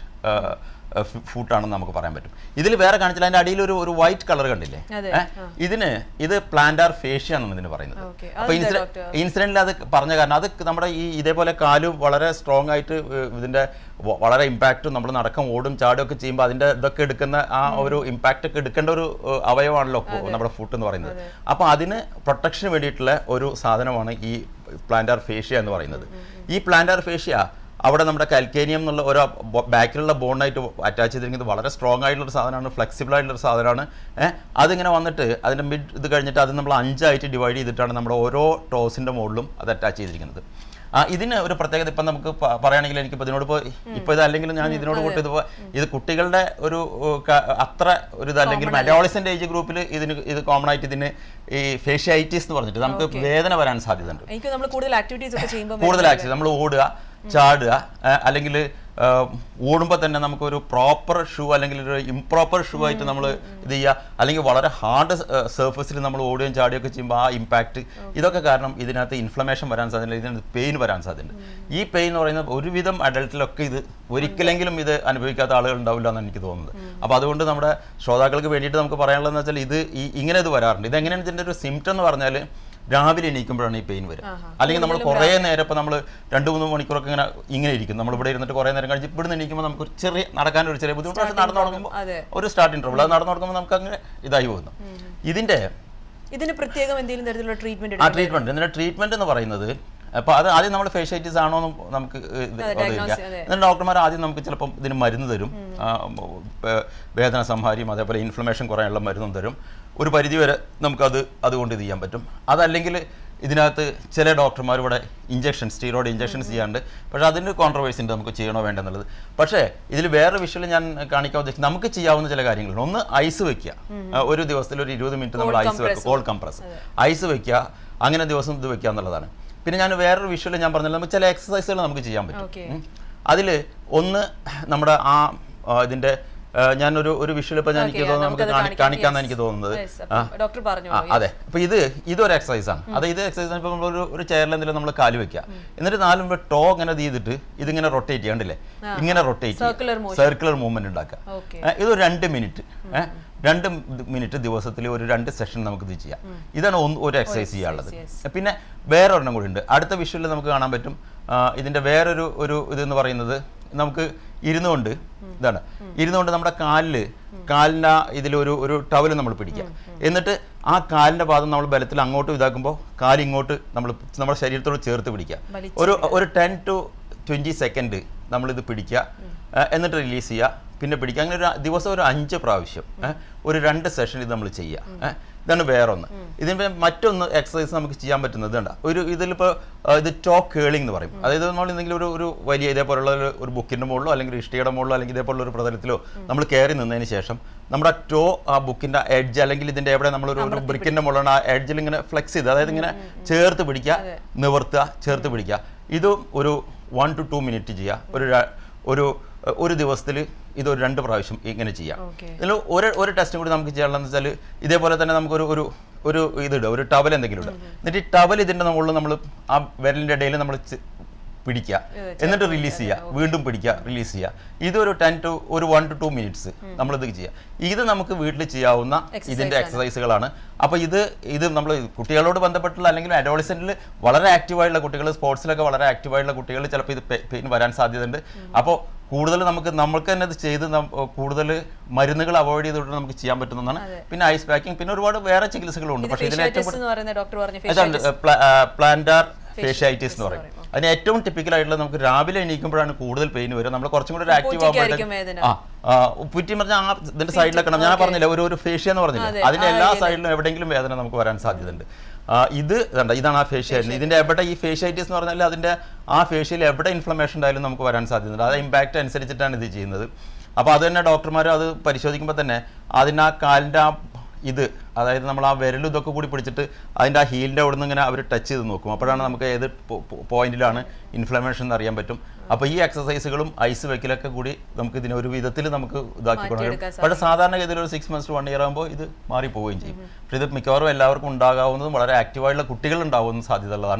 ഫൂട്ടാണെന്ന് നമുക്ക് പറയാൻ പറ്റും ഇതിൽ വേറെ കാണിച്ചില്ല അതിന്റെ അടിയിൽ ഒരു ഒരു വൈറ്റ് കളർ കണ്ടില്ലേ അതെ, ഏ? ഇതിന് ഇത് പ്ലാന്റാർ ഫേഷ്യ എന്നാണ് ഇതിന് പറയുന്നത് Okay. അപ്പൊ അതെന്താ doctor? ഇൻസിഡന്റിൽ അത് പറഞ്ഞ കാരണം അത് നമ്മുടെ ഈ ഇതേപോലെ കാല് വളരെ സ്ട്രോങ് ആയിട്ട് ഏഹ്, ഇതിന്റെ വ- വളരെ ഇമ്പാക്റ്റും നമ്മൾ നടക്കം ഓടും ചാടും ഒക്കെ ചെയ്യുമ്പോൾ അതിന്റെ ഇതൊക്കെ എടുക്കുന്ന ആ ഒരു ഇമ്പാക്റ്റ് ഒക്കെ എടുക്കേണ്ട ഒരു ഏഹ്, അവയവമാണല്ലോ ഫു- നമ്മുടെ ഫുട്ട് എന്ന് പറയുന്നത് അപ്പൊ അതിന് പ്രൊട്ടക്ഷന് വേണ്ടിയിട്ടുള്ള ഒരു സാധനമാണ് ഈ പ്ലാന്റാർ ഫേഷ്യ എന്ന് പറയുന്നത് ഈ പ്ലാന്റാർ ഫേഷ്യ അവിടെ നമ്മുടെ കൽക്കേനിയം എന്നുള്ള ഒരു ബാക്കിലുള്ള ബോണ്ടായിട്ട് അറ്റാച്ച് ചെയ്തിരിക്കുന്നത് വളരെ സ്ട്രോങ് ആയിട്ടുള്ള ഒരു സാധനമാണ് ഫ്ലെക്സിബിൾ ആയിട്ടുള്ള ഒരു സാധനമാണ് ഏഹ് അതിങ്ങനെ വന്നിട്ട് അതിൻ്റെ മിഡ് ഇത് കഴിഞ്ഞിട്ട് അത് നമ്മൾ അഞ്ചായിട്ട് ഡിവൈഡ് ചെയ്തിട്ടാണ് നമ്മുടെ ഓരോ ടോസിൻ്റെ മുകളിലും അത് അറ്റാച്ച് ചെയ്തിരിക്കുന്നത് ആ ഇതിന് ഒരു പ്രത്യേകത ഇപ്പം നമുക്ക് പ- പറയുകയാണെങ്കിൽ എനിക്ക് ഇപ്പോൾ ഇതിനോട് ഇപ്പോൾ ഇപ്പോൾ ഇത് അല്ലെങ്കിൽ ഞാൻ ഇതിനോട് കൂട്ടി ഇത് പോ- ഇത് കുട്ടികളുടെ ഒരു ഏഹ്, ക- അത്ര ഒരു ഇത് അല്ലെങ്കിൽ അഡോളസെൻ്റ് ഏജ് ഗ്രൂപ്പിൽ ഇതിന് ഇത് കോമൺ ആയിട്ട് ഇതിന് ഈ ഫേഷ്യായിറ്റീസ് എന്ന് പറഞ്ഞിട്ട് നമുക്ക് വേദന വരാൻ സാധ്യതയുണ്ട് എനിക്ക് നമ്മൾ കൂടുതൽ ആക്ടിവിറ്റീസ് ഒക്കെ ചെയ്യുമ്പോൾ കൂടുതൽ ആക്ഷൻ നമ്മൾ ഓടുക ചാടുക അല്ലെങ്കിൽ ഓടുമ്പോൾ തന്നെ നമുക്കൊരു പ്രോപ്പർ ഷൂ അല്ലെങ്കിൽ ഒരു ഇംപ്രോപ്പർ ഷൂ ആയിട്ട് നമ്മൾ ഇത് ചെയ്യുക അല്ലെങ്കിൽ വളരെ ഹാർഡ് സർഫസിൽ നമ്മൾ ഓടുകയും ചാടുകയൊക്കെ ചെയ്യുമ്പോൾ ആ ഇമ്പാക്റ്റ് ഇതൊക്കെ കാരണം ഇതിനകത്ത് ഇൻഫ്ലമേഷൻ വരാൻ സാധ്യതയുണ്ട് ഇതിനകത്ത് പെയിൻ വരാൻ സാധ്യതയുണ്ട് ഈ പെയിൻ എന്ന് പറയുന്നത് ഒരുവിധം അഡൽട്ടിലൊക്കെ ഇത് ഒരിക്കലെങ്കിലും ഇത് അനുഭവിക്കാത്ത ആളുകൾ ഉണ്ടാവില്ല എന്നാണ് എനിക്ക് തോന്നുന്നത് അപ്പോൾ അതുകൊണ്ട് നമ്മുടെ ശ്രോതാക്കൾക്ക് വേണ്ടിയിട്ട് നമുക്ക് പറയാനുള്ളതെന്ന് വെച്ചാൽ ഇത് ഈ ഇങ്ങനെ ഇത് വരാറുണ്ട് ഇതെങ്ങനെയാണ് ഇതിൻ്റെ ഒരു സിംറ്റം എന്ന് പറഞ്ഞാൽ രാവിലെ എണീക്കുമ്പോഴാണ് ഈ പെയിൻ വരിക അല്ലെങ്കിൽ നമ്മൾ കുറേ നേരം ഇപ്പോൾ നമ്മൾ രണ്ട് മൂന്ന് മണിക്കൂറൊക്കെ ഇങ്ങനെ ഇങ്ങനെ ഇരിക്കും നമ്മൾ ഇവിടെ ഇരുന്നിട്ട് കുറേ നേരം കഴിച്ച് ഇവിടെ നിന്ന് എണീക്കുമ്പോൾ നമുക്ക് ഒരു ചെറിയ നടക്കാൻ ഒരു ചെറിയ ബുദ്ധിമുട്ട് പക്ഷേ നടന്നു തുടങ്ങുമ്പോൾ അതെ ഒരു സ്റ്റാർട്ടിങ് ട്രബിൾ അത് നടന്നു തുടങ്ങുമ്പോൾ നമുക്ക് അങ്ങനെ ഇതായി പോകുന്നു ഇതിൻ്റെ ഇതിന് പ്രത്യേകം എന്തെങ്കിലും തരത്തിലുള്ള ട്രീറ്റ്മെന്റ് ആ ട്രീറ്റ്മെന്റ് ഇതിന്റെ ട്രീറ്റ്മെന്റ് എന്ന് പറയുന്നത് അപ്പോൾ അത് ആദ്യം നമ്മൾ ഫേഷ്യൈറ്റിസ് ആണോ എന്ന് നമുക്ക് ഇത് അതില്ല അതെ. എന്നിട്ട് ഡോക്ടർമാർ ആദ്യം നമുക്ക് ചിലപ്പം ഇതിന് മരുന്ന് തരും ആ, ഏർ, വേദന സംഹാരിയും അതേപോലെ ഇൻഫ്ലമേഷൻ കുറയാനുള്ള മരുന്നും തരും ഒരു പരിധി വരെ നമുക്കത് അതുകൊണ്ട് ഇത് ചെയ്യാൻ പറ്റും അതല്ലെങ്കിൽ ഇതിനകത്ത് ചില ഡോക്ടർമാർ ഇവിടെ ഇഞ്ചക്ഷൻ സ്റ്റീറോയിഡ് ഇഞ്ചക്ഷൻസ് ചെയ്യാണ്ട് പക്ഷേ അതിന് കോൺട്രവേഴ്സി ഉണ്ട് നമുക്ക് ചെയ്യണോ വേണ്ടെന്നുള്ളത് പക്ഷേ ഇതിൽ വേറെ വിഷയം ഞാൻ കാണിക്കാൻ ഉദ്ദേശിച്ചത് നമുക്ക് ചെയ്യാവുന്ന ചില കാര്യങ്ങളുണ്ട് ഒന്ന് ഐസ് വെക്കുക ആ, ഒരു ദിവസത്തിൽ ഒരു ഇരുപത് മിനിറ്റ് നമ്മൾ ഐസ് വെക്കുക കോൾഡ് കംപ്രസ് ഐസ് വെക്കുക അങ്ങനെ ദിവസം ഇത് വെക്കുക എന്നുള്ളതാണ് പിന്നെ ഞാൻ വേറൊരു വിഷ്വൽ ഞാൻ പറഞ്ഞല്ലോ നമുക്ക് ചില എക്സസൈസുകൾ നമുക്ക് ചെയ്യാൻ പറ്റും ഓക്കെ അതിൽ ഒന്ന് നമ്മുടെ ആ ആ, ഇതിന്റെ ആ, ഞാനൊരു ഒരു വിഷ്വൽ ഇപ്പൊ ഞാൻ എനിക്ക് Okay, തോന്നുന്നു നമുക്ക് നമുക്കത് കാണി- കാണിക്കാം. കാണിക്കാന്ന് Yes. എനിക്ക് തോന്നുന്നത് Yes, അപ്പം ഡോക്ടർ പറഞ്ഞു ആ അതെ അപ്പൊ ഇത് ഇതൊരു എക്സസൈസ് ആണ് അത് ഇത് എക്സസൈസ് ഇപ്പൊ നമ്മളൊരു ഒരു ചെയറിൽ എന്തെങ്കിലും നമ്മൾ കാല് വെക്കുക എന്നിട്ട് നാലും ടോ ഇങ്ങനെ ഇത് ചെയ്തിട്ട് ഇതിങ്ങനെ റൊട്ടേറ്റ് ചെയ്യാണ്ടില്ലേ ഇങ്ങനെ rotate Circular motion. Circular movement ഉണ്ടാക്കുക ഓക്കെ ഏ, ഇത് ഒരു രണ്ട് മിനിറ്റ് ഏഹ് രണ്ട് മിനിറ്റ് ദിവസത്തിൽ ഒരു രണ്ട് സെഷൻ നമുക്ക് ഇത് ചെയ്യാം ഇതാണ് ഒന്ന് ഒരു എക്സസൈസ് ചെയ്യാനുള്ളത് yes. പിന്നെ വേറെ ഒരെണ്ണം കൂടി ഉണ്ട് അടുത്ത വിഷ്വലിൽ നമുക്ക് കാണാൻ പറ്റും ആ, ഇതിന്റെ വേറൊരു ഒരു ഇതെന്ന് പറയുന്നത് നമുക്ക് ഇരുന്നുകൊണ്ട് ഇതാണ് ഇരുന്നുകൊണ്ട് നമ്മുടെ കാലില് കാലിൻ്റെ ഇതിലൊരു ഒരു ടവൽ നമ്മൾ പിടിക്കുക എന്നിട്ട് ആ കാലിന്റെ ഭാഗം നമ്മൾ ബലത്തിൽ അങ്ങോട്ട് ഇതാക്കുമ്പോൾ കാല് ഇങ്ങോട്ട് നമ്മൾ നമ്മുടെ ശരീരത്തോട് ചേർത്ത് പിടിക്കുക വലിച്ച് ഒരു ഒരു ടെൻ ടു ട്വൻറ്റി സെക്കൻഡ് നമ്മളിത് പിടിക്കുക ആ, എന്നിട്ട് റിലീസ് ചെയ്യുക പിന്നെ പിടിക്കുക അങ്ങനെ ഒരു ദിവസം ഒരു അഞ്ച് പ്രാവശ്യം ഏ, ഒരു രണ്ട് സെഷൻ ഇത് നമ്മൾ ചെയ്യുക ഏ, ഇതാണ് വേറൊന്ന് ഇതിൻ്റെ മറ്റൊന്ന് എക്സസൈസ് നമുക്ക് ചെയ്യാൻ പറ്റുന്നത് കണ്ട ഒരു ഇതിലിപ്പോൾ ഇത് ടോക്ക് കേളിംഗ് എന്ന് പറയും അതായത് നമ്മൾ എന്തെങ്കിലും ഒരു ഒരു വലിയ ഇതേപോലുള്ള ഒരു ഒരു ബുക്കിൻ്റെ മുകളിലോ അല്ലെങ്കിൽ ഇഷ്ടികയുടെ മുകളിലോ അല്ലെങ്കിൽ ഇതേപോലുള്ള ഒരു പ്രതലത്തിലോ നമ്മൾ കയറി നിന്നതിന് ശേഷം നമ്മുടെ ടോ ആ ബുക്കിൻ്റെ എഡ്ജ് അല്ലെങ്കിൽ ഇതിൻ്റെ എവിടെ നമ്മളൊരു ഒരു ബ്രിക്കിൻ്റെ മുകളിലാണ് ആ എഡ്ജിൽ ഇങ്ങനെ ഫ്ലെക്സ് ചെയ്ത് അതായത് ഇങ്ങനെ ചേർത്ത് പിടിക്കുക നിവർത്തുക ചേർത്ത് പിടിക്കുക ഇതും ഒരു വൺ ടു ടു മിനിറ്റ് ചെയ്യുക ഒരു ര- ഒരു ഒരു ദിവസത്തിൽ ഇത് ഒരു രണ്ട് പ്രാവശ്യം ഇങ്ങനെ ചെയ്യാം ഓക്കെ ഇതിൽ ഒരു ഒരു ടെസ്റ്റും കൂടി നമുക്ക് ചെയ്യാനുള്ളതെന്ന് വെച്ചാൽ ഇതേപോലെ തന്നെ നമുക്കൊരു ഒരു ഒരു ഇതിടുക ഒരു ടവൽ എന്തെങ്കിലും ഇടുക എന്നിട്ട് ഈ ടവൽ ഇതിൻ്റെ മുകളിൽ നമ്മൾ ആ വിരലിൻ്റെ ഇടയിൽ നമ്മൾ പിടിക്കുക എന്നിട്ട് റിലീസ് ചെയ്യുക വീണ്ടും പിടിക്കുക റിലീസ് ചെയ്യുക ഇതൊരു ടെൻ ടു ഒരു വൺ ടു ടു മിനിറ്റ്സ് നമ്മളിത് ചെയ്യുക ഇത് നമുക്ക് വീട്ടിൽ ചെയ്യാവുന്ന ഇതിൻ്റെ എക്സസൈസുകളാണ് അപ്പോൾ ഇത് ഇത് നമ്മൾ കുട്ടികളോട് ബന്ധപ്പെട്ടുള്ള അല്ലെങ്കിൽ അഡോളിസെൻറ്റിൽ വളരെ ആക്റ്റീവായിട്ടുള്ള കുട്ടികൾ സ്പോർട്സിലൊക്കെ വളരെ ആക്റ്റീവായിട്ടുള്ള കുട്ടികൾ ചിലപ്പോൾ ഇത് പെയിൻ വരാൻ സാധ്യതയുണ്ട് അപ്പോൾ കൂടുതൽ നമുക്ക് നമുക്ക് തന്നെ ഇത് ചെയ്ത് കൂടുതൽ മരുന്നുകൾ അവോയ്ഡ് ചെയ്തിട്ട് നമുക്ക് ചെയ്യാൻ പറ്റുന്നതാണ് പിന്നെ ഐസ് പാക്കിംഗ് പിന്നെ ഒരുപാട് വേറെ ചികിത്സകളുണ്ട് പക്ഷേ ഇതിന് ഏറ്റവും ഫേഷ്യാറ്റിസ് എന്ന് പറയുന്ന ഡോക്ടർ പറഞ്ഞു അതാണ് പ്ലാന്റാർ ഫേഷ്യായിറ്റീസ് എന്ന് പറയും അതിന് ഏറ്റവും ടിപ്പിക്കൽ ആയിട്ടുള്ള നമുക്ക് രാവിലെ എണീക്കുമ്പോഴാണ് കൂടുതൽ പെയിൻ വരിക നമ്മൾ കുറച്ചും കൂടി ഒരു ആക്റ്റീവ് ഉപ്പൂറ്റിക്കായിരിക്കും വേദന. ആ ആ, ഉപ്പുറ്റി പറഞ്ഞാൽ ആ ഇതിന്റെ സൈഡിലൊക്കെ ഉണ്ട്. ഞാൻ പറഞ്ഞില്ല ഒരു ഒരു ഫേഷ്യ എന്ന് പറഞ്ഞില്ല അതിന്റെ എല്ലാ സൈഡിലും എവിടെയെങ്കിലും വേദന നമുക്ക് വരാൻ സാധ്യതയുണ്ട് ആ, ഇത് ഇതണ്ട ഇതാണ് ആ ഫേഷ്യ ഇതിന്റെ എവിടെ ഈ ഫേഷ്യായിറ്റീസ് എന്ന് പറഞ്ഞാൽ അതിന്റെ ആ ഫേഷ്യയിൽ എവിടെ ഇൻഫ്ലമേഷൻ ഉണ്ടായാലും നമുക്ക് വരാൻ സാധ്യതയുണ്ട് അത് ഇമ്പാക്റ്റ് അനുസരിച്ചിട്ടാണ് ഇത് ചെയ്യുന്നത് അപ്പോൾ അത് തന്നെ ഡോക്ടർമാർ അത് പരിശോധിക്കുമ്പോൾ തന്നെ അതിന് ആ കാലിൻ്റെ ആ ഇത് അതായത് നമ്മൾ ആ വിരലും ഇതൊക്കെ കൂടി പിടിച്ചിട്ട് അതിൻ്റെ ആ ഹീലിൻ്റെ അവിടെ നിന്ന് ഇങ്ങനെ അവർ ടച്ച് ചെയ്ത് നോക്കും അപ്പോഴാണ് നമുക്ക് ഏത് പോയിന്റിലാണ് ഇൻഫ്ലമേഷൻ എന്ന് അറിയാൻ പറ്റും അപ്പോൾ ഈ എക്സസൈസുകളും ഐസ് വെക്കലൊക്കെ കൂടി നമുക്ക് ഇതിനെ ഒരു വിധത്തിൽ നമുക്ക് ഇതാക്കി കൊണ്ടുവരും മാറ്റിയെടുക്കാൻ പക്ഷേ സാധാരണഗതിയിൽ ഒരു സിക്സ് മന്ത്സ് വൺ ഇയർ ആകുമ്പോൾ ഇത് മാറിപ്പോവുകയും ചെയ്യും പക്ഷേ ഇത് മിക്കവാറും എല്ലാവർക്കും ഉണ്ടാകാവുന്നതും വളരെ ആക്റ്റീവായിട്ടുള്ള കുട്ടികൾ ഉണ്ടാകുന്ന സാധ്യത ഉള്ളതാണ്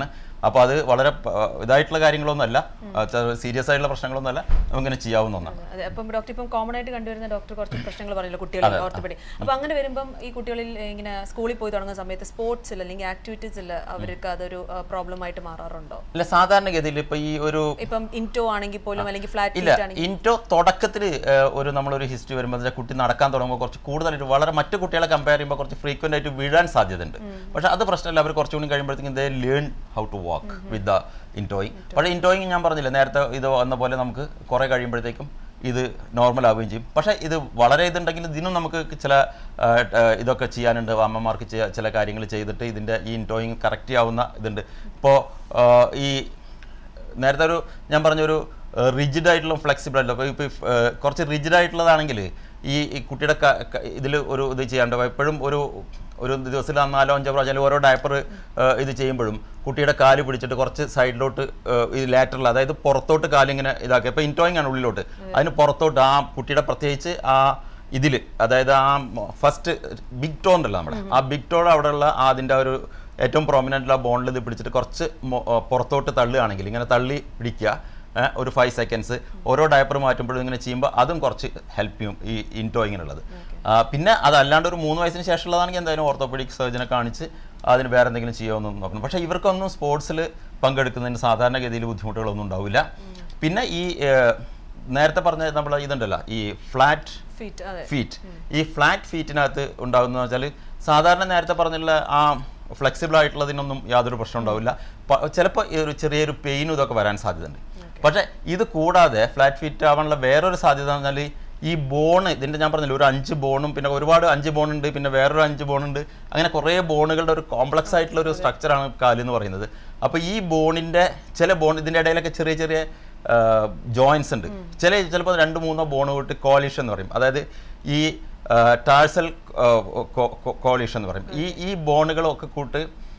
അപ്പോൾ അത് വളരെ പ- ഇതായിട്ടുള്ള കാര്യങ്ങളൊന്നുമല്ല സീരിയസ് ആയിട്ടുള്ള പ്രശ്നങ്ങളൊന്നുമല്ല നമുക്കിങ്ങനെ ചെയ്യാവുന്ന ഒന്നാണ് അതെ അപ്പം ഡോക്ടർ ഇപ്പം കോമൺ ആയിട്ട് കണ്ടുവരുന്ന ഡോക്ടർ കുറച്ച് പ്രശ്നങ്ങൾ പറഞ്ഞല്ലോ കുട്ടികളിൽ ഓർത്തോപെഡി അപ്പം അങ്ങനെ വരുമ്പം ഈ കുട്ടികളിൽ ഇങ്ങനെ സ്കൂളിൽ പോയി തുടങ്ങുന്ന സമയത്ത് സ്പോർട്സിൽ അല്ലെങ്കിൽ ആക്ടിവിറ്റീസിൽ അവർക്ക് അതൊരു പ്രോബ്ലം ആയിട്ട് മാറാറുണ്ടോ അല്ല സാധാരണഗതിയിൽ ഇപ്പോൾ ഈ ഒരു ഇപ്പം ഇൻറ്റോ ആണെങ്കിൽ പോലും അല്ലെങ്കിൽ ഫ്ലാറ്റ് ഇല്ല ഫീറ്റ് ആണെങ്കിൽ ഇൻറ്റോ തുടക്കത്തിൽ ഒരു നമ്മളൊരു ഹിസ്റ്ററി വരുമ്പോൾ എന്ന് വെച്ചാൽ കുട്ടി നടക്കാൻ തുടങ്ങുമ്പോൾ കുറച്ച് കൂടുതലായിട്ട് വളരെ മറ്റു കുട്ടികളെ കമ്പയർ ചെയ്യുമ്പോൾ കുറച്ച് ഫ്രീക്വൻ്റ് ആയിട്ട് വീഴാൻ സാധ്യതയുണ്ട് പക്ഷെ അത് പ്രശ്നമല്ല അവർ കുറച്ചുകൂടി കഴിയുമ്പോഴത്തേക്കും they learn how to walk with the intoeing പക്ഷേ ഇൻറ്റോയിങ് ഞാൻ പറഞ്ഞില്ല നേരത്തെ ഇത് വന്ന പോലെ നമുക്ക് കുറേ കഴിയുമ്പോഴത്തേക്കും ഇത് നോർമൽ ആവുകയും ചെയ്യും പക്ഷേ ഇത് വളരെ ഇതുണ്ടെങ്കിൽ ഇതിനും നമുക്ക് ചില ആ, ആ, ഇതൊക്കെ ചെയ്യാനുണ്ട് അമ്മമാർക്ക് ചെയ്യാ- ചില കാര്യങ്ങൾ ചെയ്തിട്ട് ഇതിൻ്റെ ഈ ഇൻറ്റോയിങ് കറക്റ്റ് ആവുന്ന ഇതുണ്ട് ഇപ്പോൾ ഈ നേരത്തെ ഒരു ഞാൻ പറഞ്ഞൊരു റിജിഡ് ആയിട്ടുള്ള ഫ്ലെക്സിബിൾ ആയിട്ടുള്ള ഇപ്പോൾ ഇപ്പോൾ കുറച്ച് റിജിഡ് ആയിട്ടുള്ളതാണെങ്കിൽ ഈ ഈ കുട്ടിയുടെ ഇതിൽ ഒരു ഇത് ചെയ്യാണ്ട് എപ്പോഴും ഒരു ഒരു ദിവസത്തിൽ നാലോ അഞ്ചോ പ്രാവശ്യം അല്ലെങ്കിൽ ഓരോ ഡയപ്പർ ഇത് ചെയ്യുമ്പോഴും കുട്ടിയുടെ കാല് പിടിച്ചിട്ട് കുറച്ച് സൈഡിലോട്ട് ഈ ലാറ്ററൽ അതായത് പുറത്തോട്ട് കാലിങ്ങനെ ഇതാക്കുക ഇപ്പോൾ ഇൻറ്റോയിങ് ആണ് ഉള്ളിലോട്ട് അതിന് പുറത്തോട്ട് ആ കുട്ടിയുടെ പ്രത്യേകിച്ച് ആ ഇതിൽ അതായത് ആ ഫസ്റ്റ് ബിഗ് ടോ ഉണ്ടല്ലോ നമ്മുടെ ആ ബിഗ് ടോയുടെ അവിടെയുള്ള ആ അതിൻ്റെ ഒരു ഏറ്റവും പ്രോമിനൻ്റ് ആ ബോണ്ടിൽ ഇത് പിടിച്ചിട്ട് കുറച്ച് മൊ- ആ, പുറത്തോട്ട് തള്ളുകയാണെങ്കിൽ ഇങ്ങനെ തള്ളി പിടിക്കുക ഏ, ഒരു ഫൈവ് സെക്കൻഡ്സ് ഓരോ ഡയപ്പർ മാറ്റുമ്പോഴും ഇങ്ങനെ ചെയ്യുമ്പോൾ അതും കുറച്ച് ഹെൽപ്പ് ചെയ്യും ഈ ഇൻറ്റോയിങ്ങിനുള്ളത് പിന്നെ അതല്ലാണ്ട് ഒരു മൂന്ന് വയസ്സിന് ശേഷമുള്ളതാണെങ്കിൽ എന്തായാലും ഓർത്തോപെഡിക് സർജനെ കാണിച്ച് അതിന് വേറെ എന്തെങ്കിലും ചെയ്യാമെന്ന് നോക്കണം പക്ഷേ ഇവർക്കൊന്നും സ്പോർട്സിൽ പങ്കെടുക്കുന്നതിന് സാധാരണഗതിയിൽ ബുദ്ധിമുട്ടുകളൊന്നും ഉണ്ടാവില്ല പിന്നെ ഈ ഏ, നേരത്തെ പറഞ്ഞ നമ്മൾ ഇതുണ്ടല്ലോ ഈ ഫ്ലാറ്റ് ഫീറ്റ് അതെ ഫീറ്റ് ഈ ഫ്ലാറ്റ് ഫീറ്റിനകത്ത് ഉണ്ടാകുന്ന വെച്ചാൽ സാധാരണ നേരത്തെ പറഞ്ഞുള്ള ആ ഫ്ലെക്സിബിൾ ആയിട്ടുള്ളതിനൊന്നും യാതൊരു പ്രശ്നം ഉണ്ടാവില്ല ചിലപ്പോൾ ഒരു ചെറിയൊരു പെയിനും ഇതൊക്കെ വരാൻ സാധ്യതയുണ്ട് പക്ഷേ ഇത് കൂടാതെ ഫ്ലാറ്റ് ഫീറ്റ് ആവാനുള്ള വേറൊരു സാധ്യത എന്ന് പറഞ്ഞാൽ ഈ ബോൺ ഇതിൻ്റെ ഞാൻ പറഞ്ഞില്ല ഒരു അഞ്ച് ബോണും പിന്നെ ഒരുപാട് അഞ്ച് ബോൺ ഉണ്ട് പിന്നെ വേറൊരു അഞ്ച് ബോൺ ഉണ്ട് അങ്ങനെ കുറേ ബോണുകളുടെ ഒരു കോംപ്ലക്സ് ആയിട്ടുള്ള ഒരു സ്ട്രക്ചറാണ് കാല് എന്ന് പറയുന്നത് അപ്പോൾ ഈ ബോണിൻ്റെ ചില ബോൺ ഇതിൻ്റെ ഇടയിലൊക്കെ ചെറിയ ചെറിയ ജോയിൻസ് ഉണ്ട് ചില ചിലപ്പോൾ രണ്ട് മൂന്നോ ബോൺ വിട്ട് കോളിഷൻ എന്ന് പറയും അതായത് ഈ ടാഴ്സൽ കോളിഷൻ എന്ന് പറയും ഈ ഈ ബോണുകളൊക്കെ കൂട്ട്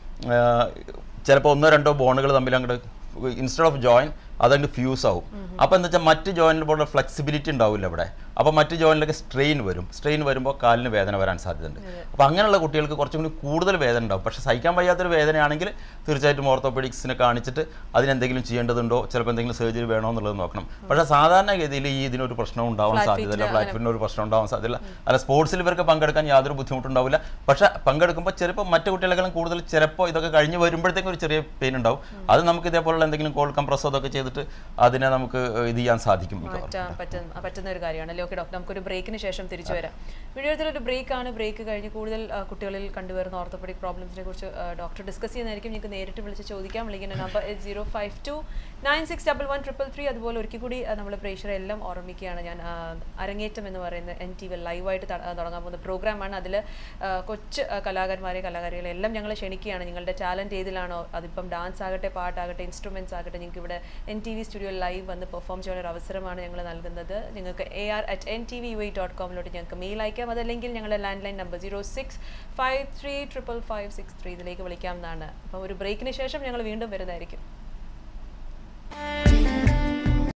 ചിലപ്പോൾ ഒന്നോ രണ്ടോ ബോണുകൾ തമ്മിൽ അങ്ങോട്ട് ഇൻസ്റ്റെഡ് ഓഫ് ജോയിൻ അതങ്ങ് ഫ്യൂസ് ആവും അപ്പോൾ എന്താ വെച്ചാൽ മറ്റ് ജോയിനിൽ പോലെ ഫ്ലെക്സിബിലിറ്റി ഉണ്ടാവില്ല ഇവിടെ അപ്പോൾ മറ്റ് ജോയിനിലൊക്കെ സ്ട്രെയിൻ വരും സ്ട്രെയിൻ വരുമ്പോൾ കാലിന് വേദന വരാൻ സാധ്യതയുണ്ട് അപ്പോൾ അങ്ങനെയുള്ള കുട്ടികൾക്ക് കുറച്ചും കൂടി കൂടുതൽ വേദന ഉണ്ടാവും പക്ഷേ സഹിക്കാൻ വയ്യാത്തൊരു വേദനയാണെങ്കിൽ തീർച്ചയായിട്ടും ഓർത്തോപെഡിക്സിനെ കാണിച്ചിട്ട് അതിനെന്തെങ്കിലും ചെയ്യേണ്ടതുണ്ടോ ചിലപ്പോൾ എന്തെങ്കിലും സർജറി വേണോ എന്നുള്ളത് നോക്കണം പക്ഷേ സാധാരണഗതിയിൽ ഈ ഇതിനൊരു പ്രശ്നം ഉണ്ടാവാൻ Flat സാധ്യതയില്ല feet പ്ലാറ്റ്ഫോമിന് ഒരു പ്രശ്നം ഉണ്ടാവാൻ സാധ്യതയില്ല അല്ല സ്പോർട്സിൽ ഇവർക്ക് പങ്കെടുക്കാൻ യാതൊരു ബുദ്ധിമുട്ടുണ്ടാവില്ല പക്ഷേ പങ്കെടുക്കുമ്പോൾ ചിലപ്പോൾ മറ്റു കുട്ടികളെക്കാളും കൂടുതൽ ചിലപ്പോൾ ഇതൊക്കെ കഴിഞ്ഞ് വരുമ്പോഴത്തേക്കും ഒരു ചെറിയ പെയിൻ ഉണ്ടാവും അത് നമുക്ക് ഇതേപോലുള്ള എന്തെങ്കിലും കോൾ കംപ്രസോ അതൊക്കെ ചെയ്തിട്ട് അതിനെ നമുക്ക് ഇത് ചെയ്യാൻ സാധിക്കും മിക്കവാറും മാറ്റാൻ പറ്റുന്ന പറ്റുന്ന ഒരു കാര്യമാണ് ഓക്കെ ഡോക്ടർ നമുക്കൊരു ബ്രേക്കിന് ശേഷം തിരിച്ചു വരാം വീഡിയോത്തിൽ ഒരു ബ്രേക്കാണ് ബ്രേക്ക് കഴിഞ്ഞ് കൂടുതൽ ആ, കുട്ടികളിൽ കണ്ടുവരുന്ന ഓർത്തോപെഡിക് പ്രോബ്ലംസിനെ കുറിച്ച് ഡോക്ടർ ഡിസ്കസ് ചെയ്യുന്നതായിരിക്കും നിങ്ങൾക്ക് നേരിട്ട് വിളിച്ച് ചോദിക്കാം വിളിക്കുന്ന number zero five two nine six double one triple three അതുപോലെ ഒരിക്കൽ കൂടി നമ്മൾ പ്രേക്ഷകരെ എല്ലാം ഓർമ്മിക്കുകയാണ് ഞാൻ ആ, അരങ്ങേറ്റം എന്ന് പറയുന്ന എൻ ടി വി ലൈവായിട്ട് തുടങ്ങാൻ പോകുന്ന പ്രോഗ്രാമാണ് അതിൽ കൊച്ചു ആ, കലാകാരന്മാരെ കലാകാരികളെ എല്ലാം ഞങ്ങൾ ക്ഷണിക്കുകയാണ് നിങ്ങളുടെ ടാലൻറ്റ് ഏതിലാണോ അതിപ്പം ഡാൻസ് ആകട്ടെ പാട്ടാകട്ടെ ഇൻസ്ട്രുമെൻറ്റ്സ് ആകട്ടെ നിങ്ങൾക്ക് ഇവിടെ N T V studio live വന്ന് പെർഫോം ചെയ്യാൻ ഒരു അവസരമാണ് ഞങ്ങൾ നൽകുന്നത് നിങ്ങൾക്ക് A R at N T V U I dot കോമിലോട്ട് ഞങ്ങൾക്ക് മെയിൽ അയക്കാം അതല്ലെങ്കിൽ ഞങ്ങളുടെ landline number zero six five three triple five six three ഇതിലേക്ക് വിളിക്കാം എന്നാണ് അപ്പോൾ ഒരു ബ്രേക്കിന് ശേഷം ഞങ്ങൾ വീണ്ടും വരുന്നതായിരിക്കും